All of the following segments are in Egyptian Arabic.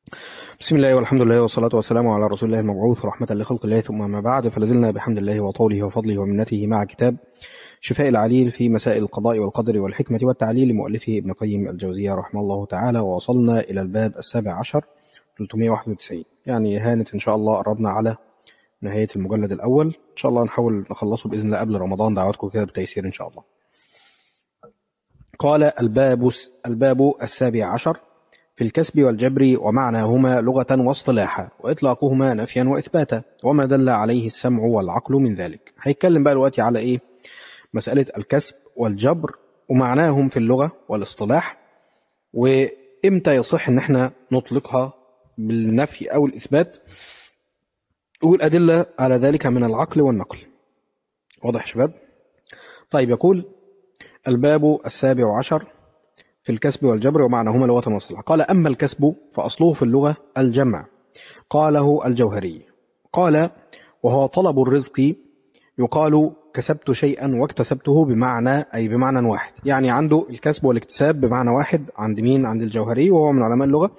بسم الله والحمد لله والصلاة والسلام على رسول الله المبعوث رحمة لخلق الله ثم ما بعد فلازلنا بحمد الله وطوله وفضله ومنته مع كتاب شفاء العليل في مسائل القضاء والقدر والحكمة والتعليل لمؤلفه ابن قيم الجوزية رحمه الله تعالى ووصلنا إلى الباب السابع عشر 391 يعني هانت إن شاء الله قربنا على نهاية المجلد الأول إن شاء الله نحاول نخلصه بإذن الله قبل رمضان دعواتكم كده بتيسير إن شاء الله قال الباب الباب السابع عشر في الكسب والجبر ومعناهما لغة واصطلاحا وإطلاقهما نفيا وإثباتا وما دل عليه السمع والعقل من ذلك هيتكلم بقى دلوقتي على إيه مسألة الكسب والجبر ومعناهم في اللغة والاصطلاح وإمتى يصح إن احنا نطلقها بالنفي أو الإثبات والأدلة على ذلك من العقل والنقل واضح شباب طيب يقول الباب السابع عشر في الكسب والجبر ومعناهما لغة واصطلاح قال أما الكسب فأصله في اللغة الجمع قاله الجوهري قال وهو طلب الرزق يقال كسبت شيئا واكتسبته بمعنى أي بمعنى واحد يعني عنده الكسب والاكتساب بمعنى واحد عند مين عند الجوهري وهو من علماء اللغة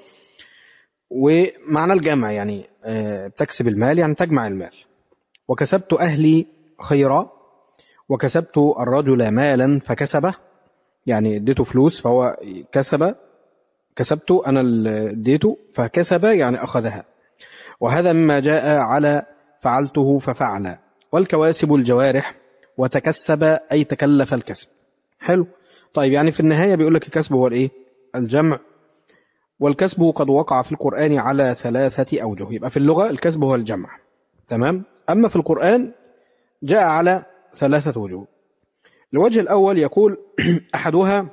ومعنى الجمع يعني تكسب المال يعني تجمع المال وكسبت أهلي خيرا وكسبت الرجل مالا فكسبه يعني اديته فلوس فهو كسب كسبته انا اللي اديته فكسب يعني اخذها وهذا مما جاء على فعلته ففعل والكواسب الجوارح وتكسب اي تكلف الكسب حلو طيب يعني في النهايه بيقول لك الكسب هو الايه الجمع والكسب قد وقع في القران على ثلاثه اوجه يبقى في اللغه الكسب هو الجمع تمام اما في القران جاء على ثلاثه وجوه الوجه الأول يقول أحدها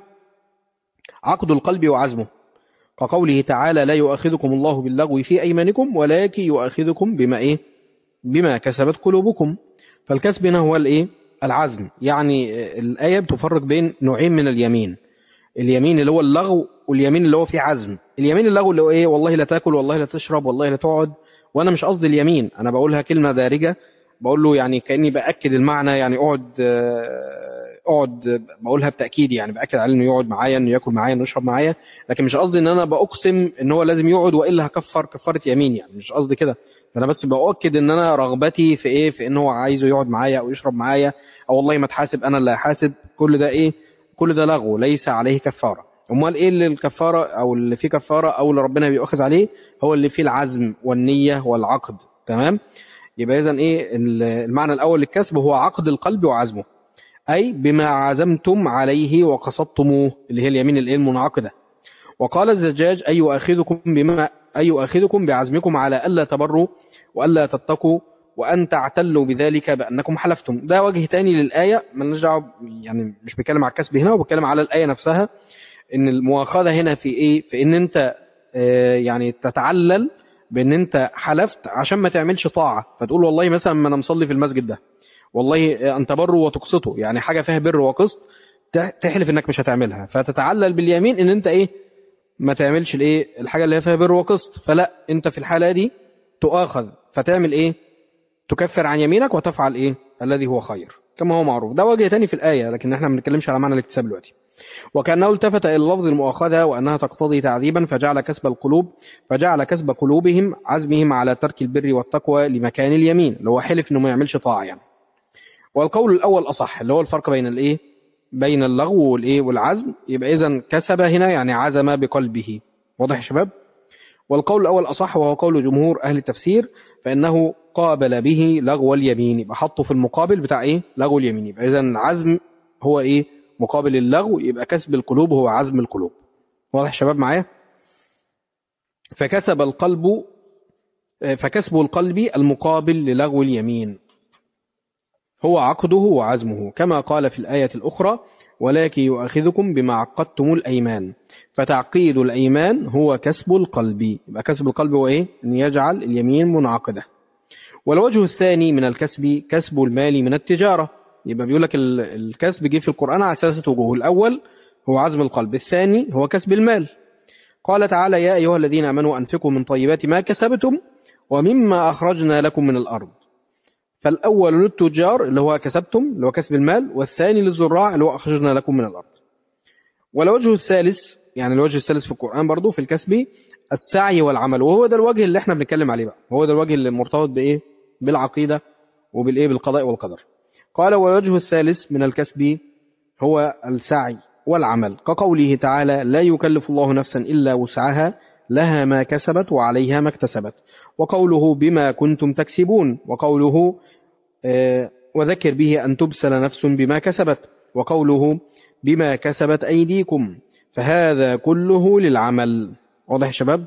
عقد القلب وعزمه كقوله تعالى لا يؤاخذكم الله باللغو في أيمانكم ولكن يؤاخذكم بما إيه بما كسبت قلوبكم فالكسب هنا هو الإيه العزم يعني الآية بتفرق بين نوعين من اليمين اليمين اللي هو اللغو واليمين اللي هو فيه عزم اليمين اللغو اللي هو إيه والله لا تاكل والله لا تشرب والله لا تقعد وأنا مش قصدي اليمين أنا بقولها كلمة دارجة بقول له يعني كأني بأكد المعنى يعني اقعد اقعد بقولها بتأكيد يعني بأكد عليه انه يقعد معايا انه ياكل معايا انه يشرب معايا لكن مش قصدي ان انا بأقسم ان هو لازم يقعد والا هكفر كفارة يمين يعني مش قصدي كده انا بس بأكد ان انا رغبتي في ايه في ان هو عايزه يقعد معايا او يشرب معايا او والله ما تحاسب انا اللي هحاسب كل ده ايه كل ده لغو ليس عليه كفارة امال ايه اللي الكفارة او اللي فيه كفارة او اللي ربنا بيؤخذ عليه هو اللي فيه العزم والنية والعقد تمام يبقى اذا ايه المعنى الاول للكسب هو عقد القلب وعزمه اي بما عزمتم عليه وقصدتموه اللي هي اليمين الايه المنعقده وقال الزجاج اي يؤاخذكم بما اي يؤاخذكم بعزمكم على الا تبروا والا تتقوا وان تعتلوا بذلك بانكم حلفتم ده وجه تاني للايه مالناش دعوه يعني مش بيتكلم على الكسب هنا وبيتكلم على الايه نفسها ان المؤاخذه هنا في ايه في ان انت آه يعني تتعلل بان انت حلفت عشان ما تعملش طاعه فتقول والله مثلا ما انا مصلي في المسجد ده والله ان تبروا وتقسطوا يعني حاجه فيها بر وقسط تحلف انك مش هتعملها فتتعلل باليمين ان انت ايه ما تعملش الايه الحاجه اللي هي فيها بر وقسط فلا انت في الحاله دي تؤاخذ فتعمل ايه تكفر عن يمينك وتفعل ايه الذي هو خير كما هو معروف ده وجه تاني في الايه لكن احنا ما بنتكلمش على معنى الاكتساب دلوقتي وكأنه التفت إلى لفظ المؤاخذة وأنها تقتضي تعذيبا فجعل كسب القلوب فجعل كسب قلوبهم عزمهم على ترك البر والتقوى لمكان اليمين اللي هو حلف إنه ما يعملش طاعة يعني والقول الأول أصح اللي هو الفرق بين الإيه بين اللغو والإيه والعزم يبقى إذا كسب هنا يعني عزم بقلبه واضح يا شباب والقول الأول أصح وهو قول جمهور أهل التفسير فإنه قابل به لغو اليمين يبقى حطه في المقابل بتاع إيه لغو اليمين يبقى إذا العزم هو إيه مقابل اللغو يبقى كسب القلوب هو عزم القلوب واضح شباب معايا فكسب القلب فكسب القلب المقابل للغو اليمين هو عقده وعزمه كما قال في الآية الأخرى ولكن يؤاخذكم بما عقدتم الأيمان فتعقيد الأيمان هو كسب القلب يبقى كسب القلب هو إيه؟ أن يجعل اليمين منعقدة والوجه الثاني من الكسب كسب المال من التجارة يبقى بيقول لك الكسب جه في القرآن على ثلاثة وجوه الأول هو عزم القلب الثاني هو كسب المال قال تعالى يا أيها الذين آمنوا أنفقوا من طيبات ما كسبتم ومما أخرجنا لكم من الأرض فالأول للتجار اللي هو كسبتم اللي هو كسب المال والثاني للزراع اللي هو أخرجنا لكم من الأرض والوجه الثالث يعني الوجه الثالث في القرآن برضو في الكسب السعي والعمل وهو ده الوجه اللي احنا بنتكلم عليه بقى هو ده الوجه اللي مرتبط بايه بالعقيده وبالايه بالقضاء والقدر قال والوجه الثالث من الكسب هو السعي والعمل كقوله تعالى لا يكلف الله نفسا الا وسعها لها ما كسبت وعليها ما اكتسبت وقوله بما كنتم تكسبون وقوله آه وذكر به أن تبسل نفس بما كسبت وقوله بما كسبت أيديكم فهذا كله للعمل واضح يا شباب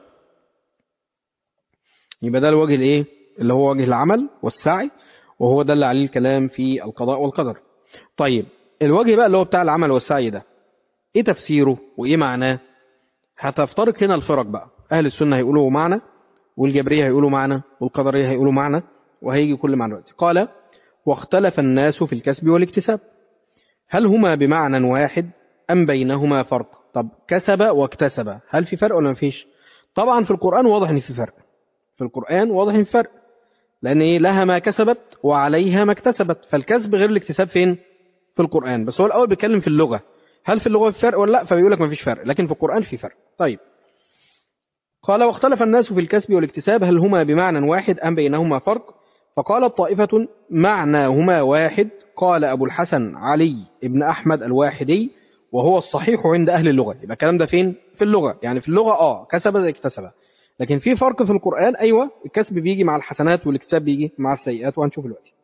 يبقى ده الوجه الايه اللي هو وجه العمل والسعي وهو ده اللي عليه الكلام في القضاء والقدر طيب الوجه بقى اللي هو بتاع العمل والسعي ده ايه تفسيره وايه معناه هتفترق هنا الفرق بقى اهل السنه هيقولوا معنى والجبريه هيقولوا معنى والقدريه هيقولوا معنى وهيجي كل معنى دلوقتي قال واختلف الناس في الكسب والاكتساب هل هما بمعنى واحد ام بينهما فرق طب كسب واكتسب هل في فرق ولا مفيش طبعا في القران واضح ان في فرق في القران واضح ان في فرق لان ايه لها ما كسبت وعليها ما اكتسبت فالكسب غير الاكتساب فين في القران بس هو الاول بيتكلم في اللغه هل في اللغه في فرق ولا لا فبيقول لك مفيش فرق لكن في القران في فرق طيب قال واختلف الناس في الكسب والاكتساب هل هما بمعنى واحد ام بينهما فرق فقالت طائفة معناهما واحد قال أبو الحسن علي ابن أحمد الواحدي وهو الصحيح عند أهل اللغة يبقى الكلام ده فين؟ في اللغة يعني في اللغة آه كسب زي اكتسب لكن في فرق في القرآن أيوة الكسب بيجي مع الحسنات والاكتساب بيجي مع السيئات وهنشوف دلوقتي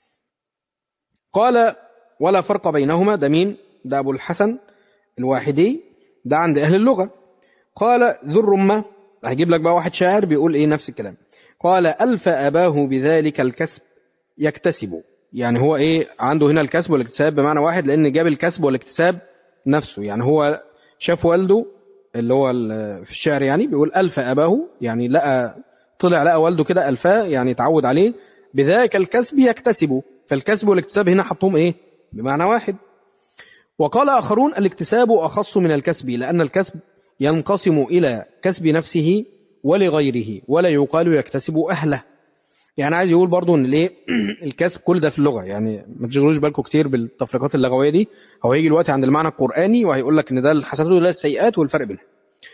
قال ولا فرق بينهما ده مين؟ ده أبو الحسن الواحدي ده عند أهل اللغة قال ذو الرمة هجيب لك بقى واحد شاعر بيقول إيه نفس الكلام قال ألف أباه بذلك الكسب يكتسب يعني هو إيه عنده هنا الكسب والاكتساب بمعنى واحد لأن جاب الكسب والاكتساب نفسه يعني هو شاف والده اللي هو في الشعر يعني بيقول ألف أباه يعني لقى طلع لقى والده كده ألفاه يعني اتعود عليه بذلك الكسب يكتسب فالكسب والاكتساب هنا حطهم إيه بمعنى واحد وقال آخرون الاكتساب أخص من الكسب لأن الكسب ينقسم إلى كسب نفسه ولغيره ولا يقال يكتسب أهله يعني عايز يقول برضو ان ليه الكسب كل ده في اللغه يعني ما تشغلوش بالكم كتير بالتفريقات اللغويه دي هو هيجي دلوقتي عند المعنى القراني وهيقول لك ان ده الحسنات وده السيئات والفرق بينهم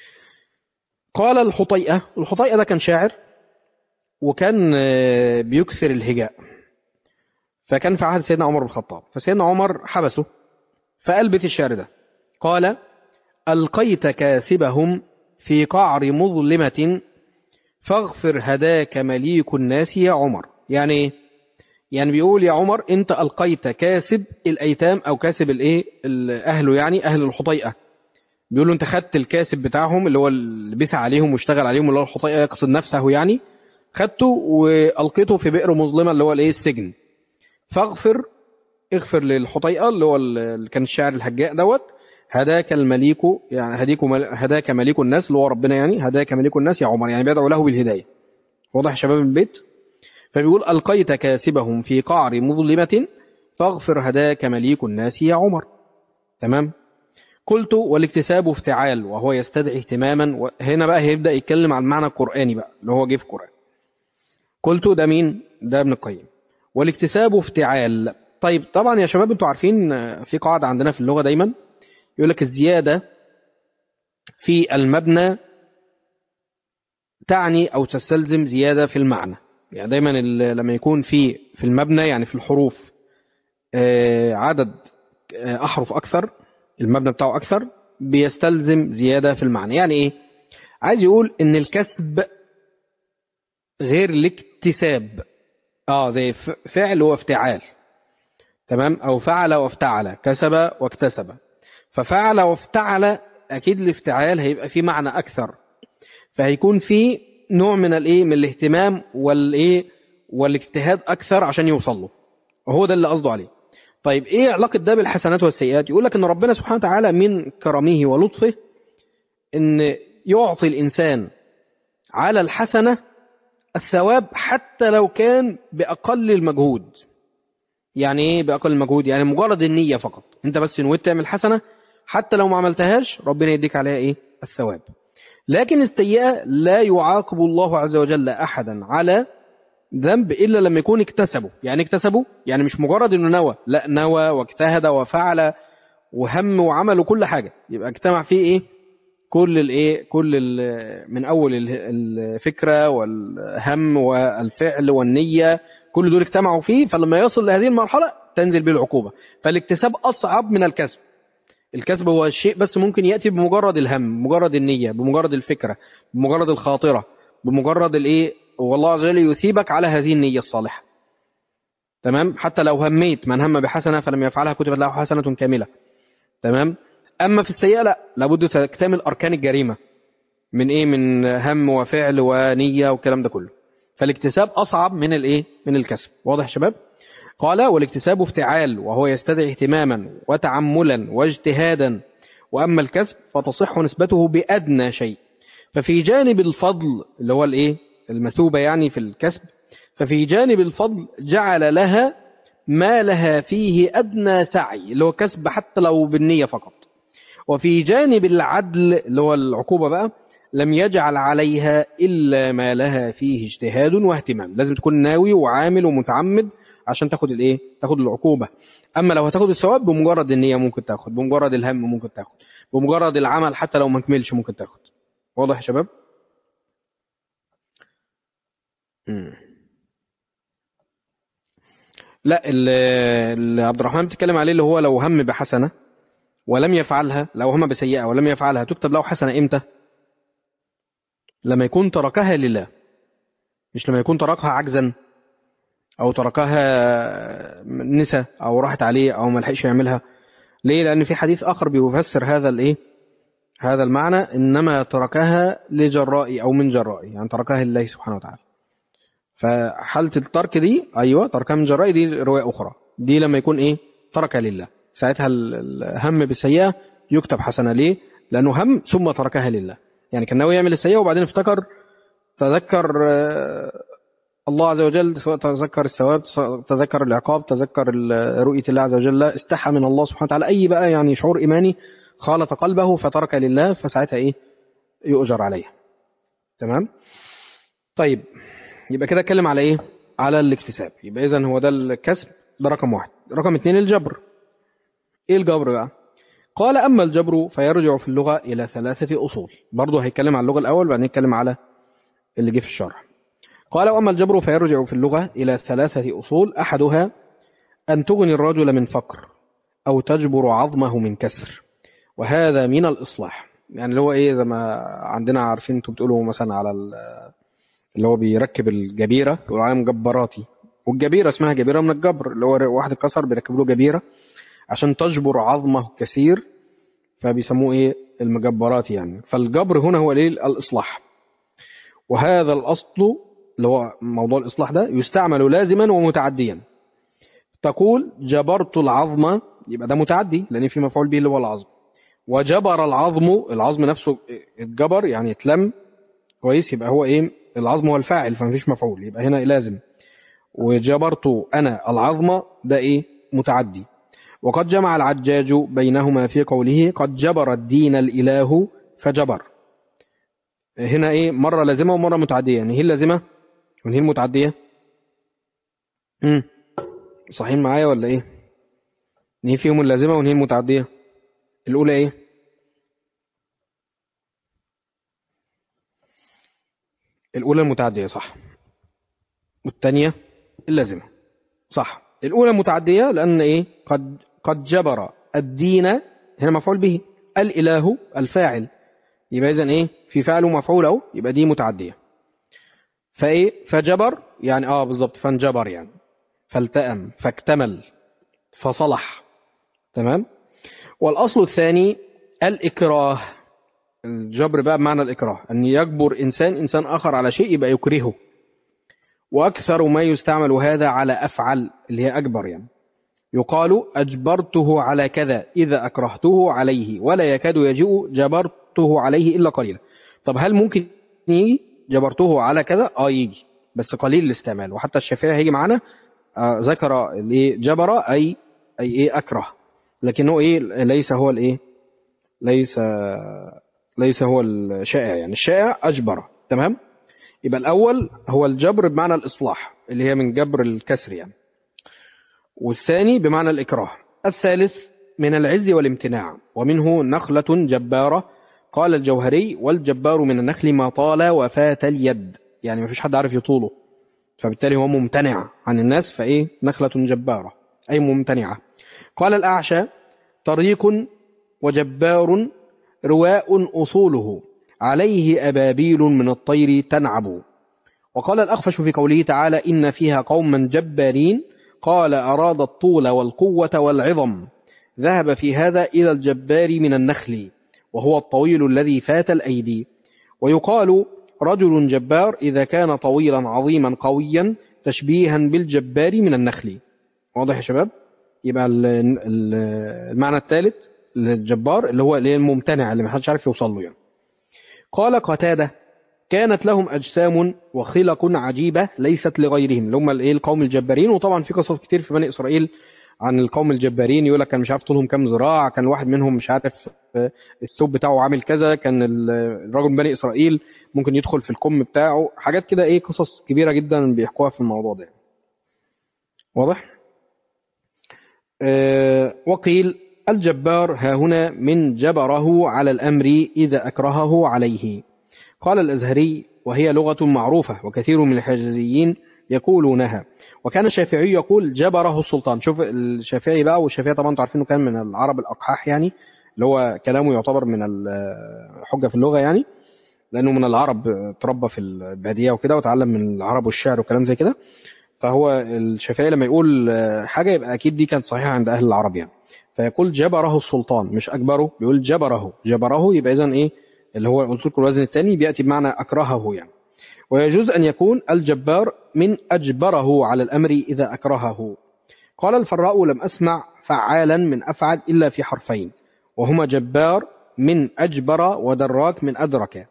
قال الحطيئه الحطيئه ده كان شاعر وكان بيكثر الهجاء فكان في عهد سيدنا عمر بن الخطاب فسيدنا عمر حبسه فقال بيت الشعر ده قال القيت كاسبهم في قعر مظلمة فاغفر هداك مليك الناس يا عمر يعني ايه يعني بيقول يا عمر انت القيت كاسب الايتام او كاسب الايه اهله يعني اهل الحطيئه بيقول له انت خدت الكاسب بتاعهم اللي هو اللي بيسعى عليهم واشتغل عليهم اللي هو الحطيئه يقصد نفسه يعني خدته والقيته في بئر مظلمه اللي هو الايه السجن فاغفر اغفر للحطيئه اللي هو اللي كان الشاعر الهجاء دوت هداك المليك يعني هديك هداك مليك الناس اللي هو ربنا يعني هداك مليك الناس يا عمر يعني بيدعو له بالهدايه واضح يا شباب البيت فبيقول القيت كاسبهم في قعر مظلمه فاغفر هداك مليك الناس يا عمر تمام قلت والاكتساب افتعال وهو يستدعي اهتماما هنا بقى هيبدا يتكلم عن المعنى القراني بقى اللي هو جه في القران قلت ده مين ده ابن القيم والاكتساب افتعال طيب طبعا يا شباب انتوا عارفين في قاعده عندنا في اللغه دايما يقول لك الزيادة في المبنى تعني أو تستلزم زيادة في المعنى يعني دايما لما يكون في في المبنى يعني في الحروف عدد أحرف أكثر المبنى بتاعه أكثر بيستلزم زيادة في المعنى يعني إيه عايز يقول إن الكسب غير الاكتساب اه زي فعل وافتعال تمام او فعل وافتعل كسب واكتسب ففعل وافتعل اكيد الافتعال هيبقى فيه معنى اكثر فهيكون في نوع من الايه من الاهتمام والايه والاجتهاد اكثر عشان يوصل له وهو ده اللي قصده عليه طيب ايه علاقه ده بالحسنات والسيئات يقول لك ان ربنا سبحانه وتعالى من كرمه ولطفه ان يعطي الانسان على الحسنه الثواب حتى لو كان باقل المجهود يعني ايه باقل المجهود يعني مجرد النيه فقط انت بس نويت تعمل حسنه حتى لو ما عملتهاش ربنا يديك عليها ايه الثواب لكن السيئه لا يعاقب الله عز وجل احدا على ذنب الا لما يكون اكتسبه يعني اكتسبه يعني مش مجرد انه نوى لا نوى واجتهد وفعل وهم وعمل وكل حاجه يبقى اجتمع فيه ايه كل الايه كل ال من اول ال- الفكره والهم والفعل والنيه كل دول اجتمعوا فيه فلما يصل لهذه المرحله تنزل به العقوبه فالاكتساب اصعب من الكسب الكسب هو الشيء بس ممكن ياتي بمجرد الهم بمجرد النيه بمجرد الفكره بمجرد الخاطره بمجرد الايه والله عز وجل يثيبك على هذه النيه الصالحه تمام حتى لو هميت من هم بحسنه فلم يفعلها كتبت له حسنه كامله تمام اما في السيئه لا لابد تكتمل اركان الجريمه من ايه من هم وفعل ونيه والكلام ده كله فالاكتساب اصعب من الايه من الكسب واضح يا شباب قال والاكتساب افتعال وهو يستدعي اهتماما وتعملا واجتهادا واما الكسب فتصح نسبته بادنى شيء ففي جانب الفضل اللي هو الايه المثوبه يعني في الكسب ففي جانب الفضل جعل لها ما لها فيه ادنى سعي اللي هو كسب حتى لو بالنيه فقط وفي جانب العدل اللي هو العقوبه بقى لم يجعل عليها الا ما لها فيه اجتهاد واهتمام لازم تكون ناوي وعامل ومتعمد عشان تاخد الايه تاخد العقوبه اما لو هتاخد الثواب بمجرد النيه ممكن تاخد بمجرد الهم ممكن تاخد بمجرد العمل حتى لو ما كملش ممكن تاخد واضح يا شباب مم. لا اللي اللي عبد الرحمن بيتكلم عليه اللي هو لو هم بحسنه ولم يفعلها لو هم بسيئه ولم يفعلها تكتب له حسنه امتى لما يكون تركها لله مش لما يكون تركها عجزا او تركها نسى او راحت عليه او ما لحقش يعملها ليه لان في حديث اخر بيفسر هذا الايه هذا المعنى انما تركها لجراء او من جراء يعني تركها لله سبحانه وتعالى فحاله الترك دي ايوه تركها من جراء دي روايه اخرى دي لما يكون ايه تركها لله ساعتها ال- الهم بالسيئه يكتب حسنه ليه لانه هم ثم تركها لله يعني كان ناوي يعمل السيئه وبعدين افتكر تذكر آه، الله عز وجل تذكر الثواب تذكر العقاب تذكر ال- رؤية الله عز وجل استحى من الله سبحانه وتعالى أي بقى يعني شعور إيماني خالط قلبه فترك لله فساعتها إيه يؤجر عليه تمام طيب يبقى كده اتكلم على إيه على الاكتساب يبقى إذا هو ده الكسب ده رقم واحد رقم اتنين الجبر إيه الجبر بقى قال أما الجبر فيرجع في اللغة إلى ثلاثة أصول برضه هيتكلم على اللغة الأول بعدين يتكلم على اللي جه في الشرح قال وأما الجبر فيرجع في اللغة إلى ثلاثة أصول أحدها أن تغني الرجل من فقر أو تجبر عظمه من كسر وهذا من الإصلاح يعني اللي هو إيه زي ما عندنا عارفين أنتوا بتقولوا مثلا على ال- اللي هو بيركب الجبيرة بيقولوا عليها مجبراتي والجبيرة اسمها جبيرة من الجبر اللي هو واحد اتكسر بيركب له جبيرة عشان تجبر عظمه كثير فبيسموه إيه المجبرات يعني فالجبر هنا هو الإيه الإصلاح وهذا الأصل اللي هو موضوع الإصلاح ده يستعمل لازما ومتعديا تقول جبرت العظم يبقى ده متعدي لأن في مفعول به اللي هو العظم وجبر العظم العظم نفسه اتجبر يعني اتلم كويس يبقى هو ايه العظم هو الفاعل فمفيش مفعول يبقى هنا لازم وجبرت أنا العظم ده ايه متعدي وقد جمع العجاج بينهما في قوله قد جبر الدين الإله فجبر هنا ايه مرة لازمة ومرة متعدية يعني هي اللازمة وهي المتعدية امم صحيحين معايا ولا ايه نهي فيهم اللازمة ونهي المتعدية الأولى ايه الأولى المتعدية صح والثانية اللازمة صح الأولى متعدية لأن ايه قد قد جبر الدين هنا مفعول به الإله الفاعل يبقى إذن ايه في فعل ومفعول اهو يبقى دي متعدية فايه فجبر يعني اه بالظبط فانجبر يعني فالتأم فاكتمل فصلح تمام والأصل الثاني الإكراه الجبر بقى بمعنى الإكراه أن يجبر إنسان إنسان آخر على شيء يبقى يكرهه وأكثر ما يستعمل هذا على أفعل اللي هي أكبر يعني يقال أجبرته على كذا إذا أكرهته عليه ولا يكاد يجيء جبرته عليه إلا قليلا طب هل ممكن يجي جبرته على كذا آه يجي بس قليل الاستعمال وحتى الشافعي هيجي معانا آه ذكر الايه جبر أي أي إيه أكره لكنه إيه ليس هو الإيه ليس ليس هو الشائع يعني الشائع أجبر تمام يبقى الأول هو الجبر بمعنى الإصلاح اللي هي من جبر الكسر يعني والثاني بمعنى الإكراه الثالث من العز والامتناع ومنه نخلة جبارة قال الجوهري والجبار من النخل ما طال وفاة اليد يعني ما فيش حد عارف يطوله فبالتالي هو ممتنع عن الناس فإيه نخلة جبارة أي ممتنعة قال الأعشى طريق وجبار رواء أصوله عليه أبابيل من الطير تنعب وقال الأخفش في قوله تعالى إن فيها قوما جبارين قال أراد الطول والقوة والعظم ذهب في هذا إلى الجبار من النخل وهو الطويل الذي فات الأيدي ويقال رجل جبار إذا كان طويلا عظيما قويا تشبيها بالجبار من النخل واضح يا شباب يبقى ال- ال- المعنى الثالث للجبار اللي هو اللي هي الممتنع اللي محدش عارف يوصل له يعني قال قتادة كانت لهم أجسام وخلق عجيبة ليست لغيرهم اللي هم الايه القوم الجبارين وطبعا في قصص كتير في بني إسرائيل عن القوم الجبارين يقول لك كان مش عارف طولهم كام ذراع كان واحد منهم مش عارف آه، الثوب بتاعه عامل كذا كان ال- الرجل من بني إسرائيل ممكن يدخل في الكم بتاعه حاجات كده ايه قصص كبيرة جدا بيحكوها في الموضوع ده واضح آه، وقيل الجبار ها هنا من جبره على الأمر إذا أكرهه عليه قال الأزهري وهي لغة معروفة وكثير من الحجازيين يقولونها وكان الشافعي يقول جبره السلطان شوف الشافعي بقى والشافعي طبعا انتوا عارفينه كان من العرب الأقحاح يعني اللي هو كلامه يعتبر من الحجة في اللغة يعني لأنه من العرب تربى في البادية وكده وتعلم من العرب والشعر وكلام زي كده فهو الشافعي لما يقول آه، حاجة يبقى أكيد دي كانت صحيحة عند أهل العرب يعني فيقول جبره السلطان مش أجبره بيقول جبره جبره يبقى إذن إيه اللي هو قلت لكم الوزن الثاني بيأتي بمعنى أكرهه يعني ويجوز أن يكون الجبار من أجبره على الأمر إذا أكرهه قال الفراء لم أسمع فعالا من أفعل إلا في حرفين وهما جبار من أجبر ودراك من أدرك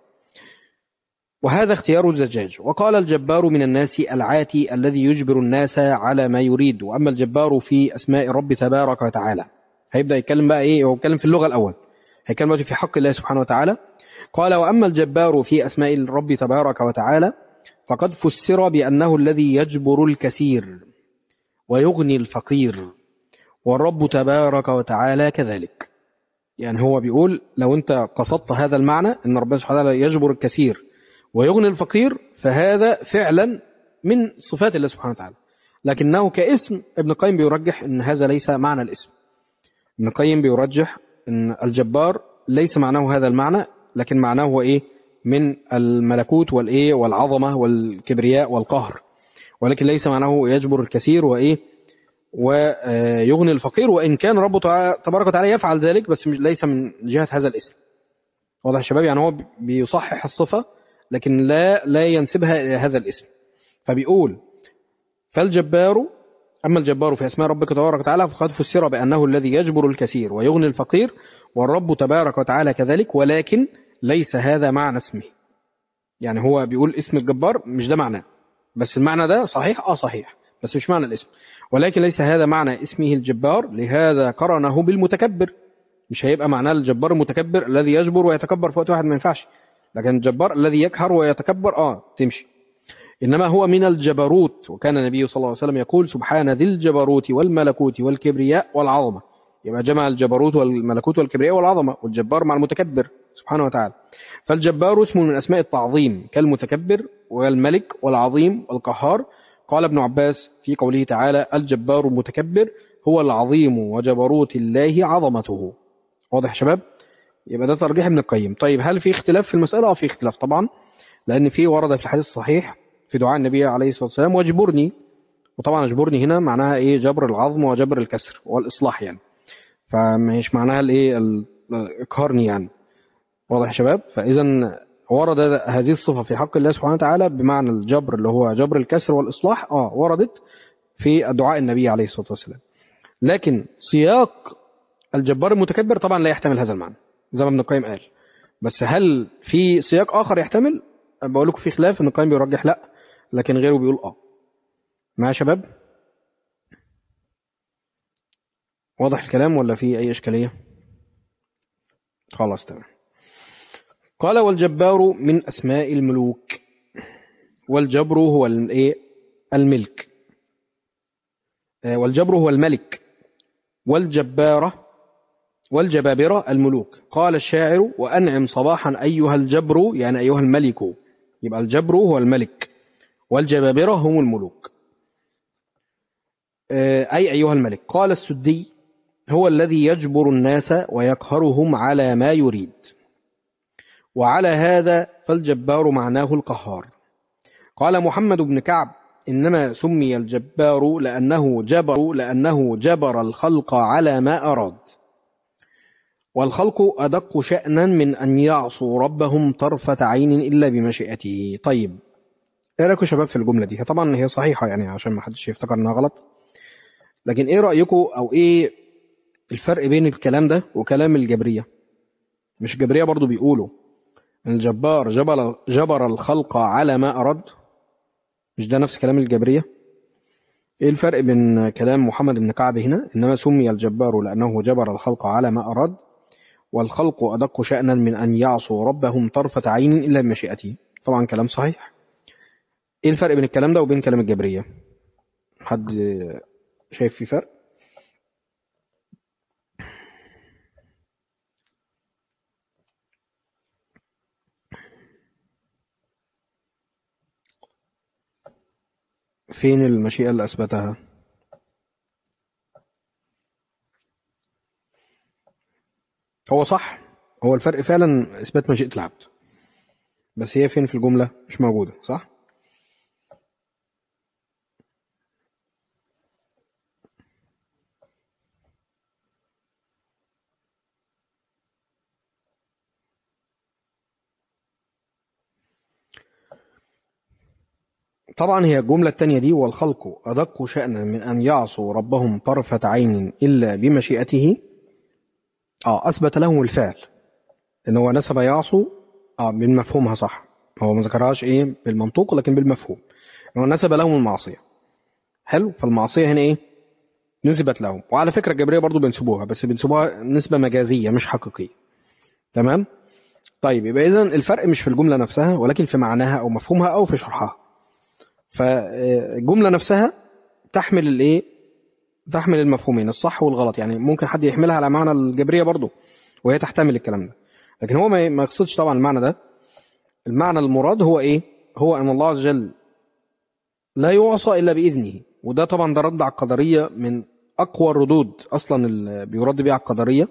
وهذا اختيار الزجاج وقال الجبار من الناس العاتي الذي يجبر الناس على ما يريد وأما الجبار في أسماء الرب تبارك وتعالى هيبدأ يتكلم بقى إيه هو يتكلم في اللغة الأول هيتكلم دلوقتي في حق الله سبحانه وتعالى قال وأما الجبار في أسماء الرب تبارك وتعالى فقد فسر بأنه الذي يجبر الكثير ويغني الفقير والرب تبارك وتعالى كذلك يعني هو بيقول لو انت قصدت هذا المعنى ان ربنا سبحانه وتعالى يجبر الكثير ويغني الفقير فهذا فعلا من صفات الله سبحانه وتعالى لكنه كاسم ابن القيم بيرجح ان هذا ليس معنى الاسم ابن القيم بيرجح ان الجبار ليس معناه هذا المعنى لكن معناه هو ايه من الملكوت والايه والعظمه والكبرياء والقهر ولكن ليس معناه يجبر الكثير وايه ويغني الفقير وان كان ربه تع- تبارك وتعالى يفعل ذلك بس مش- ليس من جهه هذا الاسم واضح يا شباب يعني هو بيصحح الصفه لكن لا لا ينسبها الى هذا الاسم فبيقول فالجبار اما الجبار في اسماء ربك تبارك وتعالى فقد فسر بانه الذي يجبر الكثير ويغني الفقير والرب تبارك وتعالى كذلك ولكن ليس هذا معنى اسمه يعني هو بيقول اسم الجبار مش ده معناه بس المعنى ده صحيح اه صحيح بس مش معنى الاسم ولكن ليس هذا معنى اسمه الجبار لهذا قرنه بالمتكبر مش هيبقى معناه الجبار المتكبر الذي يجبر ويتكبر في وقت واحد ما ينفعش لكن الجبار الذي يقهر ويتكبر اه تمشي إنما هو من الجبروت وكان النبي صلى الله عليه وسلم يقول سبحان ذي الجبروت والملكوت والكبرياء والعظمة يبقى جمع الجبروت والملكوت والكبرياء والعظمة والجبار مع المتكبر سبحانه وتعالى فالجبار اسم من أسماء التعظيم كالمتكبر والملك والعظيم والقهار قال ابن عباس في قوله تعالى الجبار المتكبر هو العظيم وجبروت الله عظمته واضح يا شباب يبقى ده ترجيح ابن القيم طيب هل في اختلاف في المسألة اه في اختلاف طبعا لأن في ورد في الحديث الصحيح في دعاء النبي عليه الصلاة والسلام واجبرني وطبعا اجبرني هنا معناها ايه جبر العظم وجبر الكسر والإصلاح يعني فمش معناها الايه ال- اقهارني يعني واضح يا شباب فإذا ورد هذه الصفة في حق الله سبحانه وتعالى بمعنى الجبر اللي هو جبر الكسر والإصلاح اه وردت في دعاء النبي عليه الصلاة والسلام لكن سياق الجبار المتكبر طبعا لا يحتمل هذا المعنى زي ما ابن القيم قال بس هل في سياق آخر يحتمل بقول لكم في خلاف ابن القيم بيرجح لا لكن غيره بيقول اه معايا يا شباب واضح الكلام ولا في أي إشكالية خلاص تمام قال والجبار من أسماء الملوك والجبر هو الايه الملك آه، والجبر هو الملك والجبارة والجبابرة الملوك قال الشاعر وأنعم صباحا أيها الجبر يعني أيها الملك يبقى الجبر هو الملك والجبابرة هم الملوك أي أيها الملك قال السدي هو الذي يجبر الناس ويقهرهم على ما يريد وعلى هذا فالجبار معناه القهار قال محمد بن كعب إنما سمي الجبار لأنه جبر لأنه جبر الخلق على ما أراد والخلق أدق شأنا من أن يعصوا ربهم طرفة عين إلا بمشيئته طيب ايه رايكم شباب في الجملة دي طبعا هي صحيحة يعني عشان ما حدش يفتكر انها غلط لكن ايه رأيكم او ايه الفرق بين الكلام ده وكلام الجبرية مش الجبرية برضو بيقولوا الجبار جبر, جبر الخلق على ما أراد مش ده نفس كلام الجبرية ايه الفرق بين كلام محمد بن كعب هنا انما سمي الجبار لأنه جبر الخلق على ما أراد والخلق أدق شأنا من أن يعصوا ربهم طرفة عين إلا بمشيئته طبعا كلام صحيح ايه الفرق بين الكلام ده وبين كلام الجبرية حد شايف في فرق فين المشيئة اللي أثبتها هو صح هو الفرق فعلا إثبات مشيئة العبد بس هي فين في الجملة مش موجودة صح طبعا هي الجملة التانية دي والخلق أدق شأنا من أن يعصوا ربهم طرفة عين إلا بمشيئته آه أثبت لهم الفعل إن هو نسب يعصوا آه بالمفهومها صح هو ما ذكرهاش إيه بالمنطوق لكن بالمفهوم هو نسب لهم المعصية حلو فالمعصية هنا إيه نسبت لهم وعلى فكرة الجبرية برضو بينسبوها بس بينسبوها نسبة مجازية مش حقيقية تمام طيب يبقى إذن الفرق مش في الجملة نفسها ولكن في معناها أو مفهومها أو في شرحها فالجملة نفسها تحمل الايه تحمل المفهومين الصح والغلط يعني ممكن حد يحملها على معنى الجبرية برضه وهي تحتمل الكلام ده لكن هو ما يقصدش طبعا المعنى ده المعنى المراد هو ايه هو ان الله عز وجل لا يعصى الا باذنه وده طبعا ده رد على القدرية من اقوى الردود اصلا اللي بيرد بيها على القدرية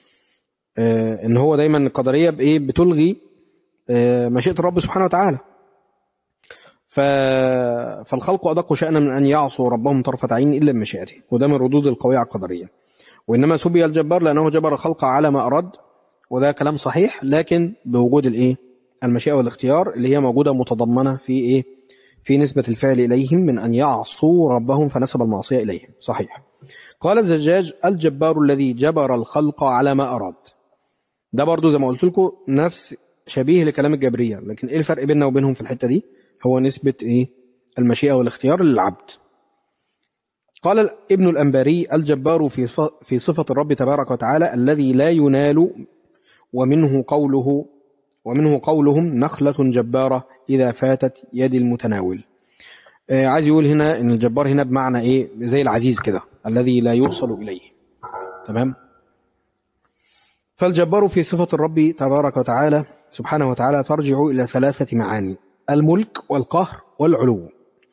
آه ان هو دايما القدرية بايه بتلغي آه مشيئة الرب سبحانه وتعالى ف... فالخلق أدق شأنا من أن يعصوا ربهم طرفة عين إلا بمشيئته وده من ردود القوية على القدرية وإنما سبي الجبار لأنه جبر الخلق على ما أراد وده كلام صحيح لكن بوجود الإيه المشيئة والاختيار اللي هي موجودة متضمنة في إيه في نسبة الفعل إليهم من أن يعصوا ربهم فنسب المعصية إليهم صحيح قال الزجاج الجبار الذي جبر الخلق على ما أراد ده برضو زي ما قلت لكم نفس شبيه لكلام الجبرية لكن إيه الفرق بيننا وبينهم في الحتة دي هو نسبة إيه المشيئة والاختيار للعبد قال ابن الأنباري الجبار في في صفة الرب تبارك وتعالى الذي لا ينال ومنه قوله ومنه قولهم نخلة جبارة إذا فاتت يد المتناول آه عايز يقول هنا إن الجبار هنا بمعنى إيه زي العزيز كده الذي لا يوصل إليه تمام فالجبار في صفة الرب تبارك وتعالى سبحانه وتعالى ترجع إلى ثلاثة معاني الملك والقهر والعلو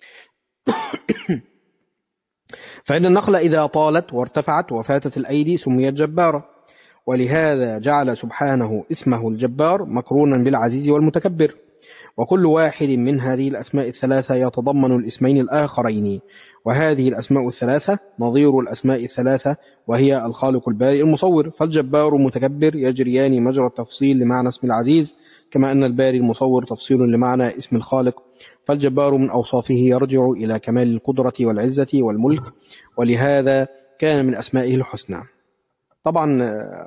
فإن النخلة إذا طالت وارتفعت وفاتت الأيدي سميت جبارة ولهذا جعل سبحانه اسمه الجبار مقرونا بالعزيز والمتكبر وكل واحد من هذه الأسماء الثلاثة يتضمن الاسمين الآخرين وهذه الأسماء الثلاثة نظير الأسماء الثلاثة وهي الخالق البارئ المصور فالجبار متكبر يجريان مجرى التفصيل لمعنى اسم العزيز كما أن الباري المصور تفصيل لمعنى اسم الخالق فالجبار من أوصافه يرجع إلى كمال القدرة والعزة والملك ولهذا كان من أسمائه الحسنى طبعا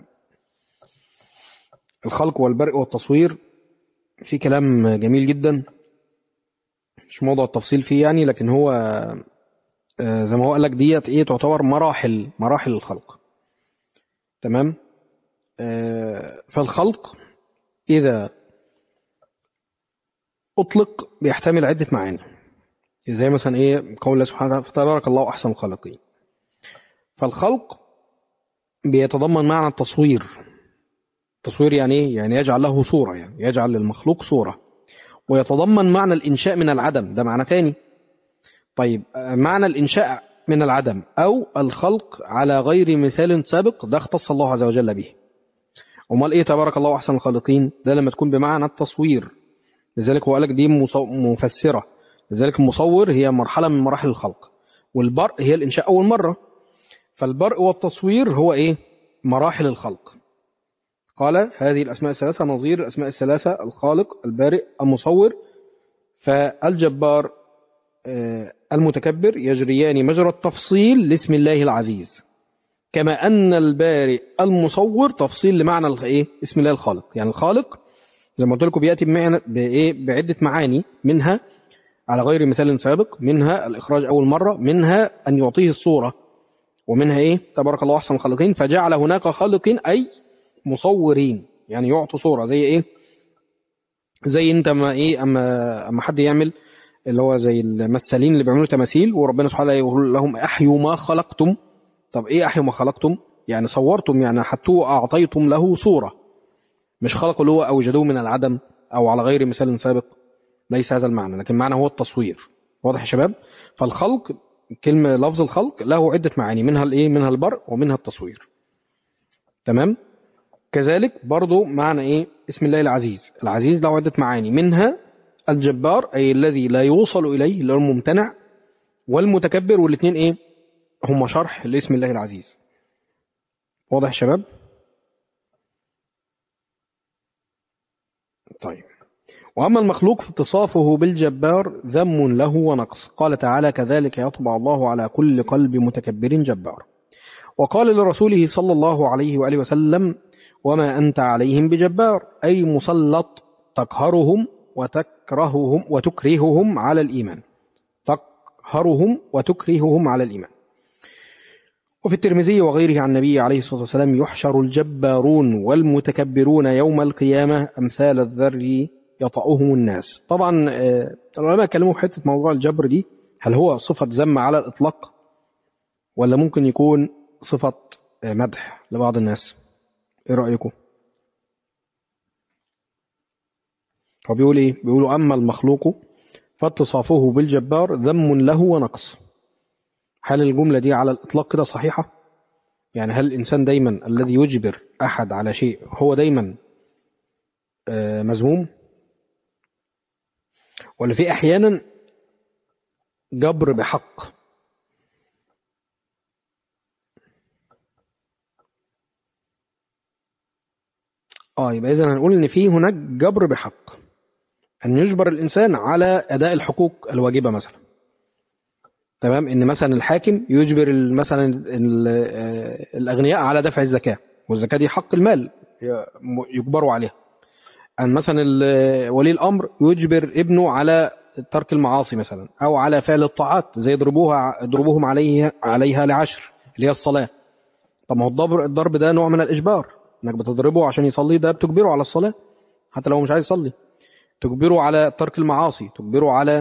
الخلق والبرء والتصوير في كلام جميل جدا مش موضوع التفصيل فيه يعني لكن هو زي ما هو قال لك ديت ايه تعتبر مراحل مراحل الخلق تمام فالخلق إذا أطلق بيحتمل عدة معاني زي مثلا إيه قول الله سبحانه وتعالى فتبارك الله أحسن الخالقين فالخلق بيتضمن معنى التصوير التصوير يعني ايه يعني يجعل له صورة يعني يجعل للمخلوق صورة ويتضمن معنى الإنشاء من العدم ده معنى تاني طيب آه، معنى الإنشاء من العدم أو الخلق على غير مثال سابق ده اختص الله عز وجل به امال ايه تبارك الله احسن الخالقين ده لما تكون بمعنى التصوير لذلك هو قالك دي مصو- مفسره لذلك المصور هي مرحله من مراحل الخلق والبرء هي الانشاء اول مره فالبرء والتصوير هو ايه مراحل الخلق قال هذه الاسماء الثلاثه نظير الاسماء الثلاثه الخالق البارئ المصور فالجبار آه، المتكبر يجريان مجرى التفصيل لاسم الله العزيز كما أن البارئ المصور تفصيل لمعنى الخ- إيه؟ اسم الله الخالق يعني الخالق زي ما قلت لكم بيأتي بمعنى بإيه؟ بعدة معاني منها على غير مثال سابق منها الإخراج أول مرة منها أن يعطيه الصورة ومنها إيه تبارك الله أحسن الخالقين فجعل هناك خالقين أي مصورين يعني يعطوا صورة زي إيه زي أنت ما إيه أما أما حد يعمل اللي هو زي الممثلين اللي بيعملوا تماثيل وربنا سبحانه يقول لهم أحيوا ما خلقتم طب ايه احيوا ما خلقتم يعني صورتم يعني حتى اعطيتم له صورة مش خلقوا اللي هو اوجدوه من العدم او على غير مثال سابق ليس هذا المعنى لكن معنى هو التصوير واضح يا شباب فالخلق كلمة لفظ الخلق له عدة معاني منها الايه منها البرء ومنها التصوير تمام كذلك برضو معنى ايه اسم الله العزيز العزيز له عدة معاني منها الجبار اي الذي لا يوصل اليه اللي هو الممتنع والمتكبر والاثنين ايه هم شرح لاسم الله العزيز واضح يا شباب طيب وأما المخلوق فاتصافه بالجبار ذم له ونقص قال تعالى كذلك يطبع الله على كل قلب متكبر جبار وقال لرسوله صلى الله عليه وآله وسلم وما أنت عليهم بجبار أي مسلط تقهرهم وتكرههم وتكرههم على الإيمان تقهرهم وتكرههم على الإيمان وفي الترمذي وغيره عن النبي عليه الصلاة والسلام يحشر الجبارون والمتكبرون يوم القيامة أمثال الذر يطأهم الناس طبعا آه، العلماء اتكلموا في حتة موضوع الجبر دي هل هو صفة ذم على الإطلاق ولا ممكن يكون صفة آه، مدح لبعض الناس ايه رأيكم هو بيقول ايه بيقولوا أما المخلوق فاتصافه بالجبار ذم له ونقص هل الجملة دي على الإطلاق كده صحيحة يعني هل الإنسان دايما الذي يجبر أحد على شيء هو دايما آه، مذموم ولا في أحيانا جبر بحق اه يبقى إذا هنقول إن في هناك جبر بحق أن يجبر الإنسان على أداء الحقوق الواجبة مثلا تمام ان مثلا الحاكم يجبر ال- مثلا ال- آه، الاغنياء على دفع الزكاه والزكاه دي حق المال ي- يجبروا عليها ان مثلا ال- ولي الامر يجبر ابنه على ترك المعاصي مثلا او على فعل الطاعات زي يضربوها يضربوهم عليها عليها لعشر اللي هي الصلاه طب ما هو الضرب الضرب ده نوع من الاجبار انك بتضربه عشان يصلي ده بتجبره على الصلاه حتى لو مش عايز يصلي تجبره على ترك المعاصي تجبره على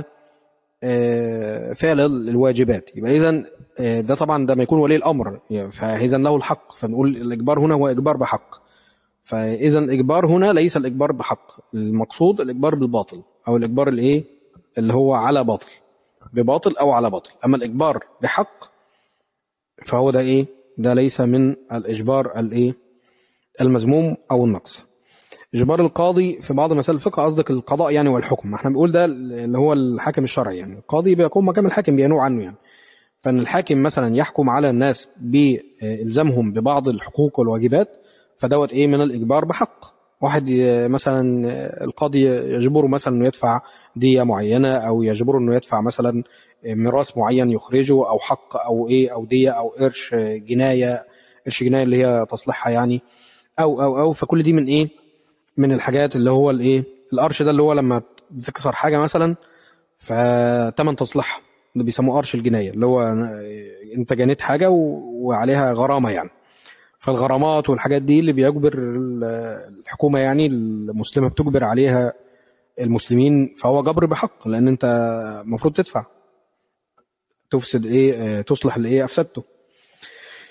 آه، فعل الواجبات يبقى اذا ده طبعا ده ما يكون ولي الامر يعني فاذا له الحق فنقول الاجبار هنا هو اجبار بحق فاذا الاجبار هنا ليس الاجبار بحق المقصود الاجبار بالباطل او الاجبار الايه اللي هو على باطل بباطل او على باطل اما الاجبار بحق فهو ده ايه ده ليس من الاجبار الايه المذموم او النقص إجبار القاضي في بعض مسائل الفقه قصدك القضاء يعني والحكم احنا بنقول ده اللي هو الحاكم الشرعي يعني القاضي بيقوم مكان الحاكم بينوع عنه يعني فإن الحاكم مثلا يحكم على الناس بإلزامهم ببعض الحقوق والواجبات فدوت إيه من الإجبار بحق واحد ي- مثلا القاضي يجبره مثلا انه يدفع دية معينة او يجبره انه يدفع مثلا ميراث معين يخرجه او حق او ايه او دية او قرش جناية قرش جناية اللي هي تصليحها يعني او او او فكل دي من ايه من الحاجات اللي هو الايه القرش ده اللي هو لما تكسر حاجه مثلا فتمن تصليحها اللي بيسموه قرش الجنايه اللي هو انت جنيت حاجه و- وعليها غرامه يعني فالغرامات والحاجات دي اللي بيجبر ال- الحكومه يعني المسلمه بتجبر عليها المسلمين فهو جبر بحق لان انت المفروض تدفع تفسد ايه آه، تصلح الايه افسدته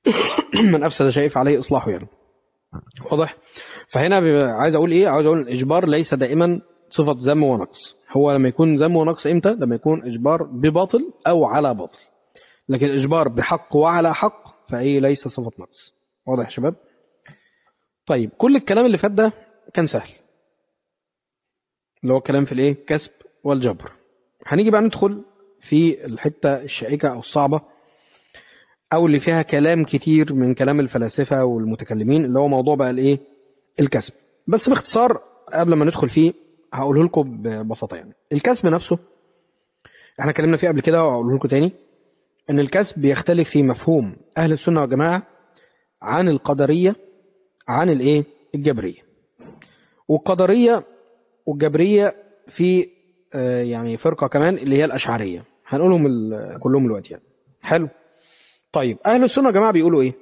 من افسد شيء فعليه اصلاحه يعني واضح فهنا بيبقى عايز اقول ايه عايز اقول الاجبار ليس دائما صفه ذم ونقص هو لما يكون ذم ونقص امتى لما يكون اجبار بباطل او على باطل لكن الاجبار بحق وعلى حق فايه ليس صفه نقص واضح يا شباب طيب كل الكلام اللي فات ده كان سهل اللي هو الكلام في الايه كسب والجبر هنيجي بقى ندخل في الحته الشائكه او الصعبه او اللي فيها كلام كتير من كلام الفلاسفه والمتكلمين اللي هو موضوع بقى الايه الكسب بس باختصار قبل ما ندخل فيه هقوله لكم ببساطه يعني الكسب نفسه احنا اتكلمنا فيه قبل كده وهقوله لكم تاني ان الكسب بيختلف في مفهوم اهل السنه والجماعه عن القدريه عن الايه الجبريه والقدريه والجبريه في آه، يعني فرقه كمان اللي هي الاشعريه هنقولهم ال- كلهم دلوقتي يعني حلو طيب اهل السنه والجماعه بيقولوا ايه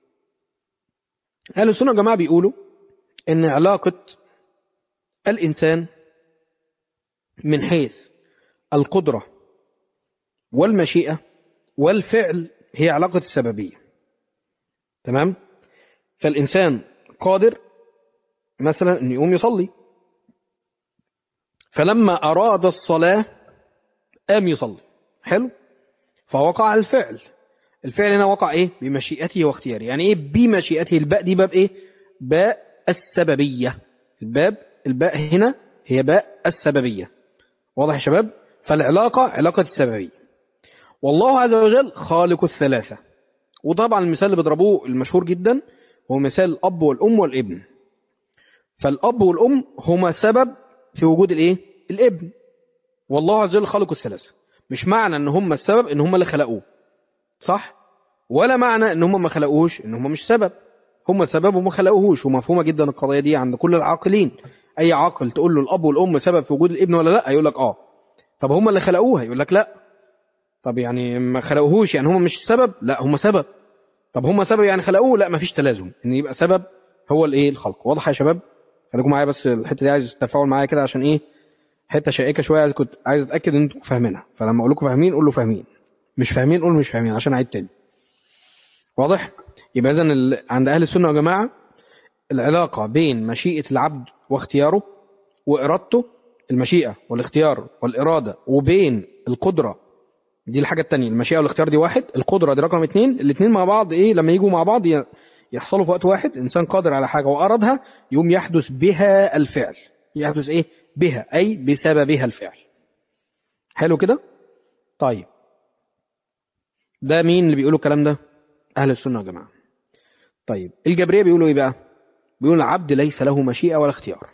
اهل السنه والجماعه بيقولوا ان علاقه الانسان من حيث القدره والمشيئه والفعل هي علاقه السببيه تمام فالانسان قادر مثلا ان يقوم يصلي فلما اراد الصلاه قام يصلي حلو فوقع الفعل الفعل هنا وقع ايه بمشيئته واختياره يعني ايه بمشيئته الباء دي باب ايه باء السببيه الباب الباء هنا هي باء السببيه واضح يا شباب فالعلاقه علاقه السببيه والله عز وجل خالق الثلاثه وطبعا المثال اللي بيضربوه المشهور جدا هو مثال الاب والام والابن فالاب والام هما سبب في وجود الايه الابن والله عز وجل خالق الثلاثه مش معنى ان هم السبب ان هم اللي خلقوه صح ولا معنى ان هم ما خلقوهوش ان هم مش سبب هم سبب وما خلقوهوش ومفهومه جدا القضيه دي عند كل العاقلين اي عاقل تقول له الاب والام سبب في وجود الابن ولا لا يقول لك اه طب هم اللي خلقوها يقول لك لا طب يعني ما خلقوهوش يعني هم مش سبب لا هم سبب طب هم سبب يعني خلقوه لا مفيش تلازم ان يبقى سبب هو الايه الخلق واضح يا شباب خليكم معايا بس الحته دي عايز تتفاعل معايا كده عشان ايه حته شائكه شويه عايز كنت عايز اتاكد ان انتم فاهمينها فلما اقول لكم فاهمين قولوا فاهمين مش فاهمين قولوا مش فاهمين عشان اعيد تاني واضح يبقى اذا ال- عند اهل السنه والجماعه العلاقه بين مشيئه العبد واختياره وارادته المشيئه والاختيار والاراده وبين القدره دي الحاجه الثانيه المشيئه والاختيار دي واحد القدره دي رقم اثنين الاثنين مع بعض ايه لما يجوا مع بعض ي- يحصلوا في وقت واحد انسان قادر على حاجه وارادها يقوم يحدث بها الفعل يحدث ايه بها اي بسببها الفعل حلو كده طيب ده مين اللي بيقولوا الكلام ده اهل السنه يا جماعه طيب الجبريه بيقولوا ايه بقى بيقولوا العبد ليس له مشيئه ولا اختيار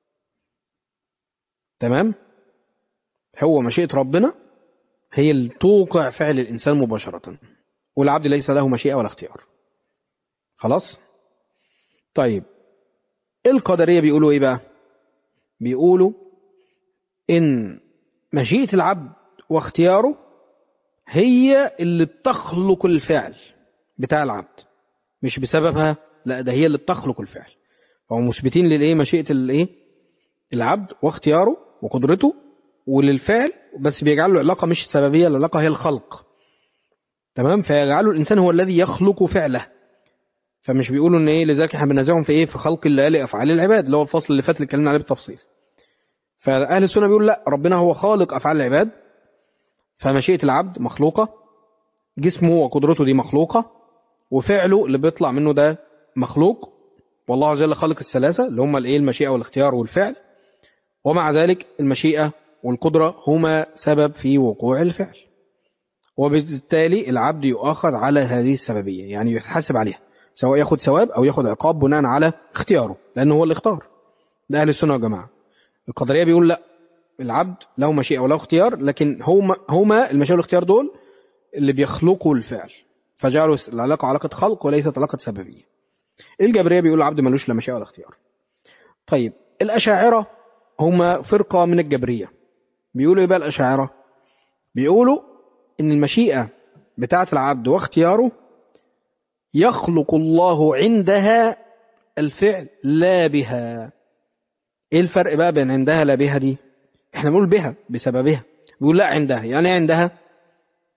تمام هو مشيئه ربنا هي اللي توقع فعل الانسان مباشره والعبد ليس له مشيئه ولا اختيار خلاص طيب القدريه بيقولوا ايه بقى بيقولوا ان مشيئه العبد واختياره هي اللي بتخلق الفعل بتاع العبد مش بسببها لا ده هي اللي بتخلق الفعل فهم مثبتين للايه مشيئه الايه العبد واختياره وقدرته وللفعل بس بيجعلوا العلاقه مش سببيه العلاقه هي الخلق تمام فيجعلوا الانسان هو الذي يخلق فعله فمش بيقولوا ان ايه لذلك احنا بننازعهم في ايه في خلق الله لافعال العباد اللي هو الفصل اللي فات اللي اتكلمنا عليه بالتفصيل فاهل السنه بيقول لا ربنا هو خالق افعال العباد فمشيئه العبد مخلوقه جسمه وقدرته دي مخلوقه وفعله اللي بيطلع منه ده مخلوق والله عز وجل خالق الثلاثه اللي هم الايه المشيئه والاختيار والفعل ومع ذلك المشيئه والقدره هما سبب في وقوع الفعل وبالتالي العبد يؤاخذ على هذه السببيه يعني يتحاسب عليها سواء ياخد ثواب او ياخد عقاب بناء على اختياره لانه هو اللي اختار ده اهل السنه والجماعه القدريه بيقول لا العبد له مشيئه وله اختيار لكن هما هما المشيئه والاختيار دول اللي بيخلقوا الفعل فجعلوا العلاقه علاقه خلق وليست علاقه سببيه الجبريه بيقول العبد ملوش لا مشيئه ولا اختيار طيب الاشاعره هما فرقه من الجبريه بيقولوا ايه بقى الاشاعره بيقولوا ان المشيئه بتاعه العبد واختياره يخلق الله عندها الفعل لا بها ايه الفرق بقى بين عندها لا بها دي احنا بنقول بها بسببها بيقول لا عندها يعني ايه عندها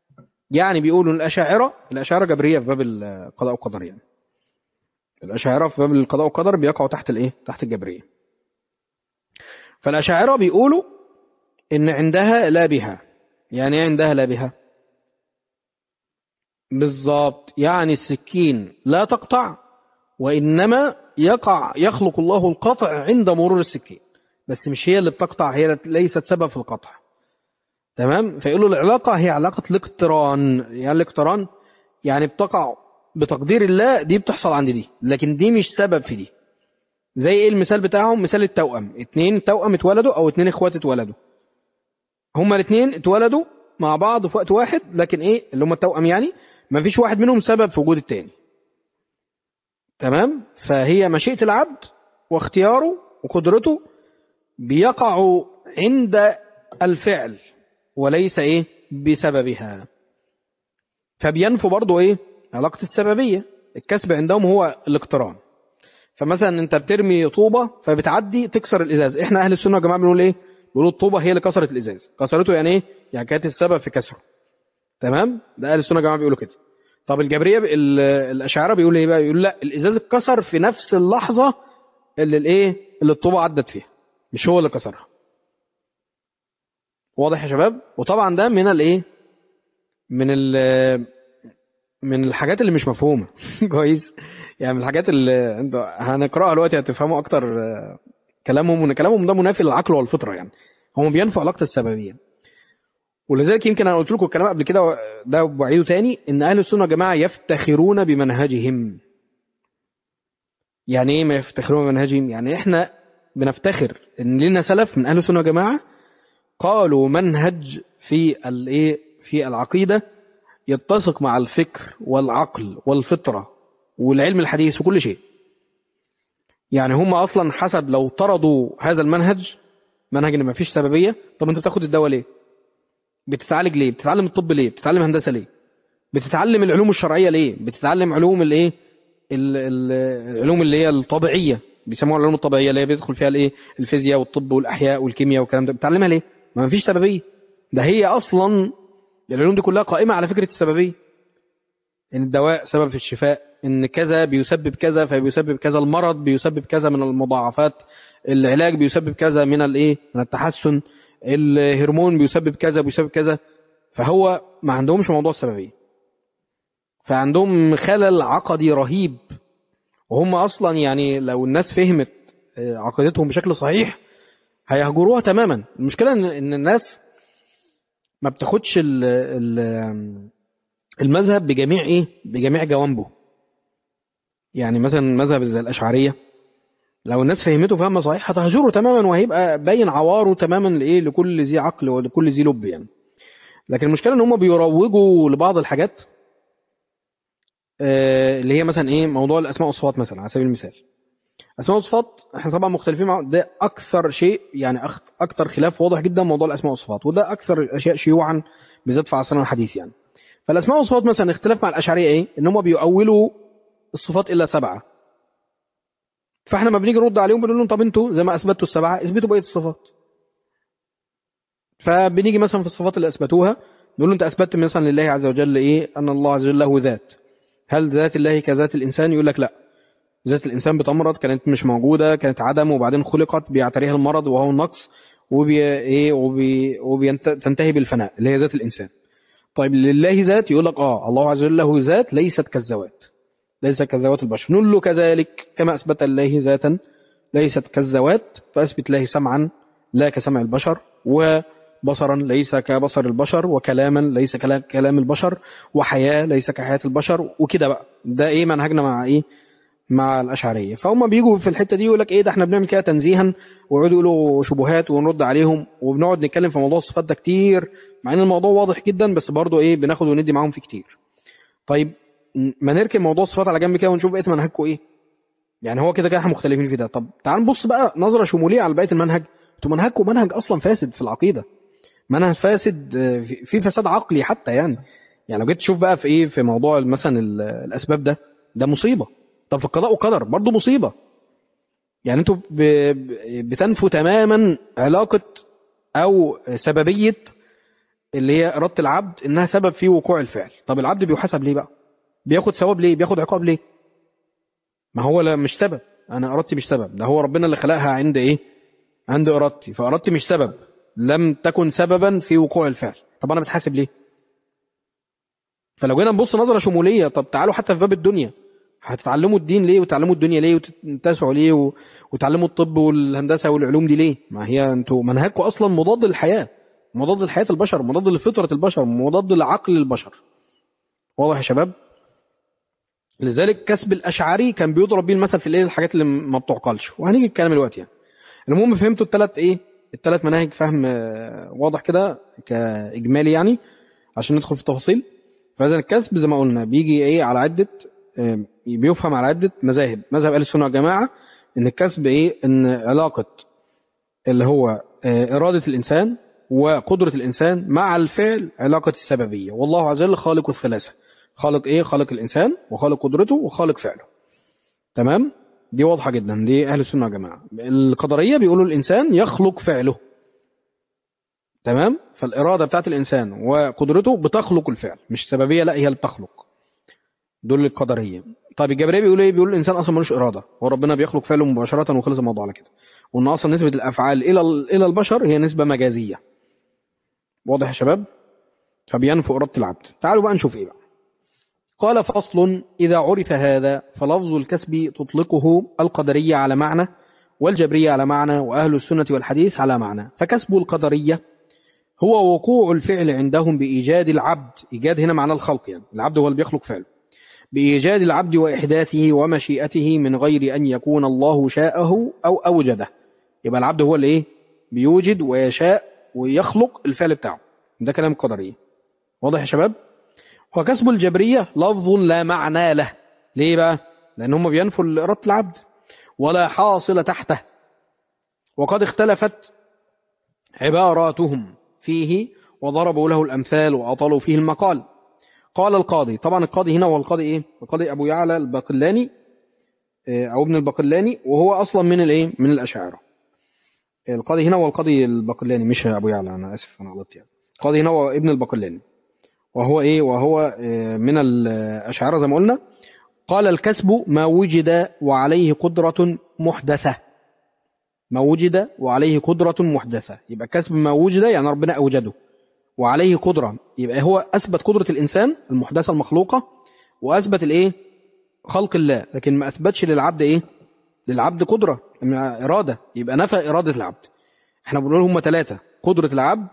يعني بيقولوا الأشاعرة الأشاعرة جبرية في باب القضاء والقدر يعني الأشاعرة في باب القضاء والقدر بيقعوا تحت الإيه؟ تحت الجبرية فالأشاعرة بيقولوا إن عندها لا بها يعني إيه عندها لا بها بالظبط يعني السكين لا تقطع وإنما يقع يخلق الله القطع عند مرور السكين بس مش هي اللي بتقطع هي ليست سبب في القطع تمام فيقولوا العلاقة هي علاقة الاقتران يعني الاقتران يعني بتقع بتقدير الله دي بتحصل عند دي لكن دي مش سبب في دي زي ايه المثال بتاعهم مثال التوأم اتنين توأم اتولدوا او اتنين اخوات اتولدوا هما الاتنين اتولدوا مع بعض في وقت واحد لكن ايه اللي هما التوأم يعني ما فيش واحد منهم سبب في وجود التاني تمام فهي مشيئة العبد واختياره وقدرته بيقع عند الفعل وليس ايه بسببها فبينفوا برضو ايه علاقة السببية الكسب عندهم هو الاقتران فمثلا انت بترمي طوبة فبتعدي تكسر الازاز احنا اهل السنة يا جماعة بنقول ايه بيقولوا الطوبة هي اللي كسرت الازاز كسرته يعني ايه يعني كانت السبب في كسره تمام ده اهل السنة يا جماعة بيقولوا كده طب الجبرية الاشاعرة بيقول ايه بقى يقول لا الازاز اتكسر في نفس اللحظة اللي الايه اللي الطوبة عدت فيها مش هو اللي كسرها واضح يا شباب وطبعا ده من الايه من ال من الحاجات اللي مش مفهومه كويس يعني من الحاجات اللي انت هنقراها دلوقتي هتفهموا اكتر كلامهم وان كلامهم ده منافي للعقل والفطره يعني هم بينفوا علاقه السببيه ولذلك يمكن انا قلت لكم الكلام قبل كده ده بعيده تاني ان اهل السنه يا جماعه يفتخرون بمنهجهم يعني ايه ما يفتخرون بمنهجهم يعني احنا بنفتخر ان لنا سلف من اهل السنه يا جماعه قالوا منهج في الايه في العقيده يتسق مع الفكر والعقل والفطره والعلم الحديث وكل شيء يعني هم اصلا حسب لو طردوا هذا المنهج منهج ان مفيش سببيه طب انت بتاخد الدواء ليه بتتعالج ليه بتتعلم الطب ليه بتتعلم هندسه ليه بتتعلم العلوم الشرعيه ليه بتتعلم علوم الايه العلوم اللي هي الطبيعيه بيسموها العلوم الطبيعيه اللي هي بيدخل فيها الايه الفيزياء والطب والاحياء والكيمياء والكلام ده بتتعلمها ليه ما فيش سببيه ده هي اصلا العلوم دي كلها قائمه على فكره السببيه ان الدواء سبب في الشفاء ان كذا بيسبب كذا فبيسبب كذا المرض بيسبب كذا من المضاعفات العلاج بيسبب كذا من الايه من التحسن الهرمون بيسبب كذا بيسبب كذا فهو ما عندهمش موضوع السببيه فعندهم خلل عقدي رهيب وهم اصلا يعني لو الناس فهمت عقيدتهم بشكل صحيح هيهجروها تماما المشكله ان الناس ما بتاخدش المذهب بجميع ايه بجميع جوانبه يعني مثلا مذهب زي الاشعريه لو الناس فهمته فهم صحيح هتهجره تماما وهيبقى باين عواره تماما لايه لكل ذي عقل ولكل ذي لب يعني لكن المشكله ان هم بيروجوا لبعض الحاجات اللي هي مثلا ايه موضوع الاسماء والصفات مثلا على سبيل المثال اسماء والصفات احنا طبعا مختلفين مع ده اكثر شيء يعني اكثر خلاف واضح جدا موضوع الاسماء والصفات وده اكثر الاشياء شيوعا بالذات في عصرنا الحديث يعني فالاسماء والصفات مثلا اختلاف مع الاشعريه ايه ان هم بيؤولوا الصفات الا سبعه فاحنا ما بنيجي نرد عليهم بنقول لهم طب انتوا زي ما اثبتوا السبعه اثبتوا بقيه الصفات فبنيجي مثلا في الصفات اللي اثبتوها نقول له انت اثبتت مثلا لله عز وجل ايه ان الله عز وجل له ذات هل ذات الله كذات الانسان يقول لك لا ذات الانسان بتمرض كانت مش موجوده كانت عدم وبعدين خلقت بيعتريها المرض وهو النقص وبي ايه وبي وبتنتهي بالفناء اللي هي ذات الانسان طيب لله ذات يقول لك اه الله عز وجل له ذات ليست كالذوات ليست كالذوات البشر نقول له كذلك كما اثبت الله ذاتا ليست كالذوات فاثبت له سمعا لا كسمع البشر وبصرا ليس كبصر البشر وكلاما ليس كلام البشر وحياه ليس كحياه البشر وكده بقى ده ايه منهجنا مع ايه مع الاشعريه فهم بيجوا في الحته دي يقول لك ايه ده احنا بنعمل كده تنزيها ويقعدوا يقولوا شبهات ونرد عليهم وبنقعد نتكلم في موضوع الصفات ده كتير مع ان الموضوع واضح جدا بس برضه ايه بناخد وندي معاهم فيه كتير طيب ما نركن موضوع الصفات على جنب كده ونشوف بقيه منهجكم ايه يعني هو كده كده احنا مختلفين في ده طب تعال نبص بقى نظره شموليه على بقيه المنهج انتوا منهجكم منهج اصلا فاسد في العقيده منهج فاسد في فساد عقلي حتى يعني يعني لو جيت تشوف بقى في ايه في موضوع مثلا الاسباب ده ده مصيبه طب في القضاء والقدر برضه مصيبه يعني انتوا بتنفوا تماما علاقه او سببيه اللي هي إرادة العبد إنها سبب في وقوع الفعل طب العبد بيحاسب ليه بقى بياخد ثواب ليه بياخد عقاب ليه ما هو لا مش سبب أنا إرادتي مش سبب ده هو ربنا اللي خلقها عند إيه عند إرادتي فإرادتي مش سبب لم تكن سببا في وقوع الفعل طب أنا بتحاسب ليه فلو جينا نبص نظرة شمولية طب تعالوا حتى في باب الدنيا هتتعلموا الدين ليه وتعلموا الدنيا ليه وتتسعوا ليه و... وتعلموا الطب والهندسة والعلوم دي ليه ما هي انتوا منهجكم اصلا مضاد للحياة مضاد لحياة البشر مضاد لفطرة البشر مضاد لعقل البشر واضح يا شباب لذلك كسب الاشعري كان بيضرب بيه المثل في الايه الحاجات اللي ما بتعقلش وهنيجي الكلام دلوقتي يعني المهم فهمتوا الثلاث ايه الثلاث مناهج فهم واضح كده كاجمالي يعني عشان ندخل في التفاصيل فاذا الكسب زي ما قلنا بيجي ايه على عده بيفهم على عده مذاهب مذهب اهل السنه والجماعه ان الكسب ايه ان علاقه اللي هو اراده الانسان وقدره الانسان مع الفعل علاقه السببيه والله عز وجل خالق الثلاثه خالق ايه خالق الانسان وخالق قدرته وخالق فعله تمام دي واضحه جدا دي اهل السنه والجماعه القدريه بيقولوا الانسان يخلق فعله تمام فالاراده بتاعت الانسان وقدرته بتخلق الفعل مش سببيه لا هي اللي بتخلق دول القدريه طيب الجبريه بيقولوا ايه بيقولوا الانسان اصلا ملوش اراده هو ربنا بيخلق فعله مباشره وخلص الموضوع على كده وان اصلا نسبه الافعال الى الى البشر هي نسبه مجازيه واضح يا شباب فبينفوا اراده العبد تعالوا بقى نشوف ايه بقى قال فصل إذا عرف هذا فلفظ الكسب تطلقه القدرية على معنى والجبرية على معنى وأهل السنة والحديث على معنى فكسب القدرية هو وقوع الفعل عندهم بإيجاد العبد إيجاد هنا معنى الخلق يعني العبد هو اللي بيخلق فعله بإيجاد العبد وإحداثه ومشيئته من غير أن يكون الله شاءه أو أوجده يبقى العبد هو اللي إيه بيوجد ويشاء ويخلق الفعل بتاعه ده كلام قدرية واضح يا شباب وكسب الجبرية لفظ لا معنى له ليه بقى لأن هم بينفوا إرادة العبد ولا حاصل تحته وقد اختلفت عباراتهم فيه وضربوا له الأمثال وأطالوا فيه المقال قال القاضي طبعا القاضي هنا هو القاضي إيه القاضي أبو يعلى الباقلاني أو ابن الباقلاني وهو أصلا من الإيه من الأشاعرة القاضي هنا هو القاضي الباقلاني مش أبو يعلى أنا آسف أنا غلطت يعني القاضي هنا هو ابن الباقلاني وهو ايه وهو من الاشاعره زي ما قلنا قال الكسب ما وجد وعليه قدرة محدثة ما وجد وعليه قدرة محدثة يبقى كسب ما وجد يعني ربنا أوجده وعليه قدرة يبقى هو أثبت قدرة الإنسان المحدثة المخلوقة وأثبت الإيه خلق الله لكن ما أثبتش للعبد إيه للعبد قدرة إرادة يبقى نفى إرادة العبد احنا بنقول هم ثلاثة قدرة العبد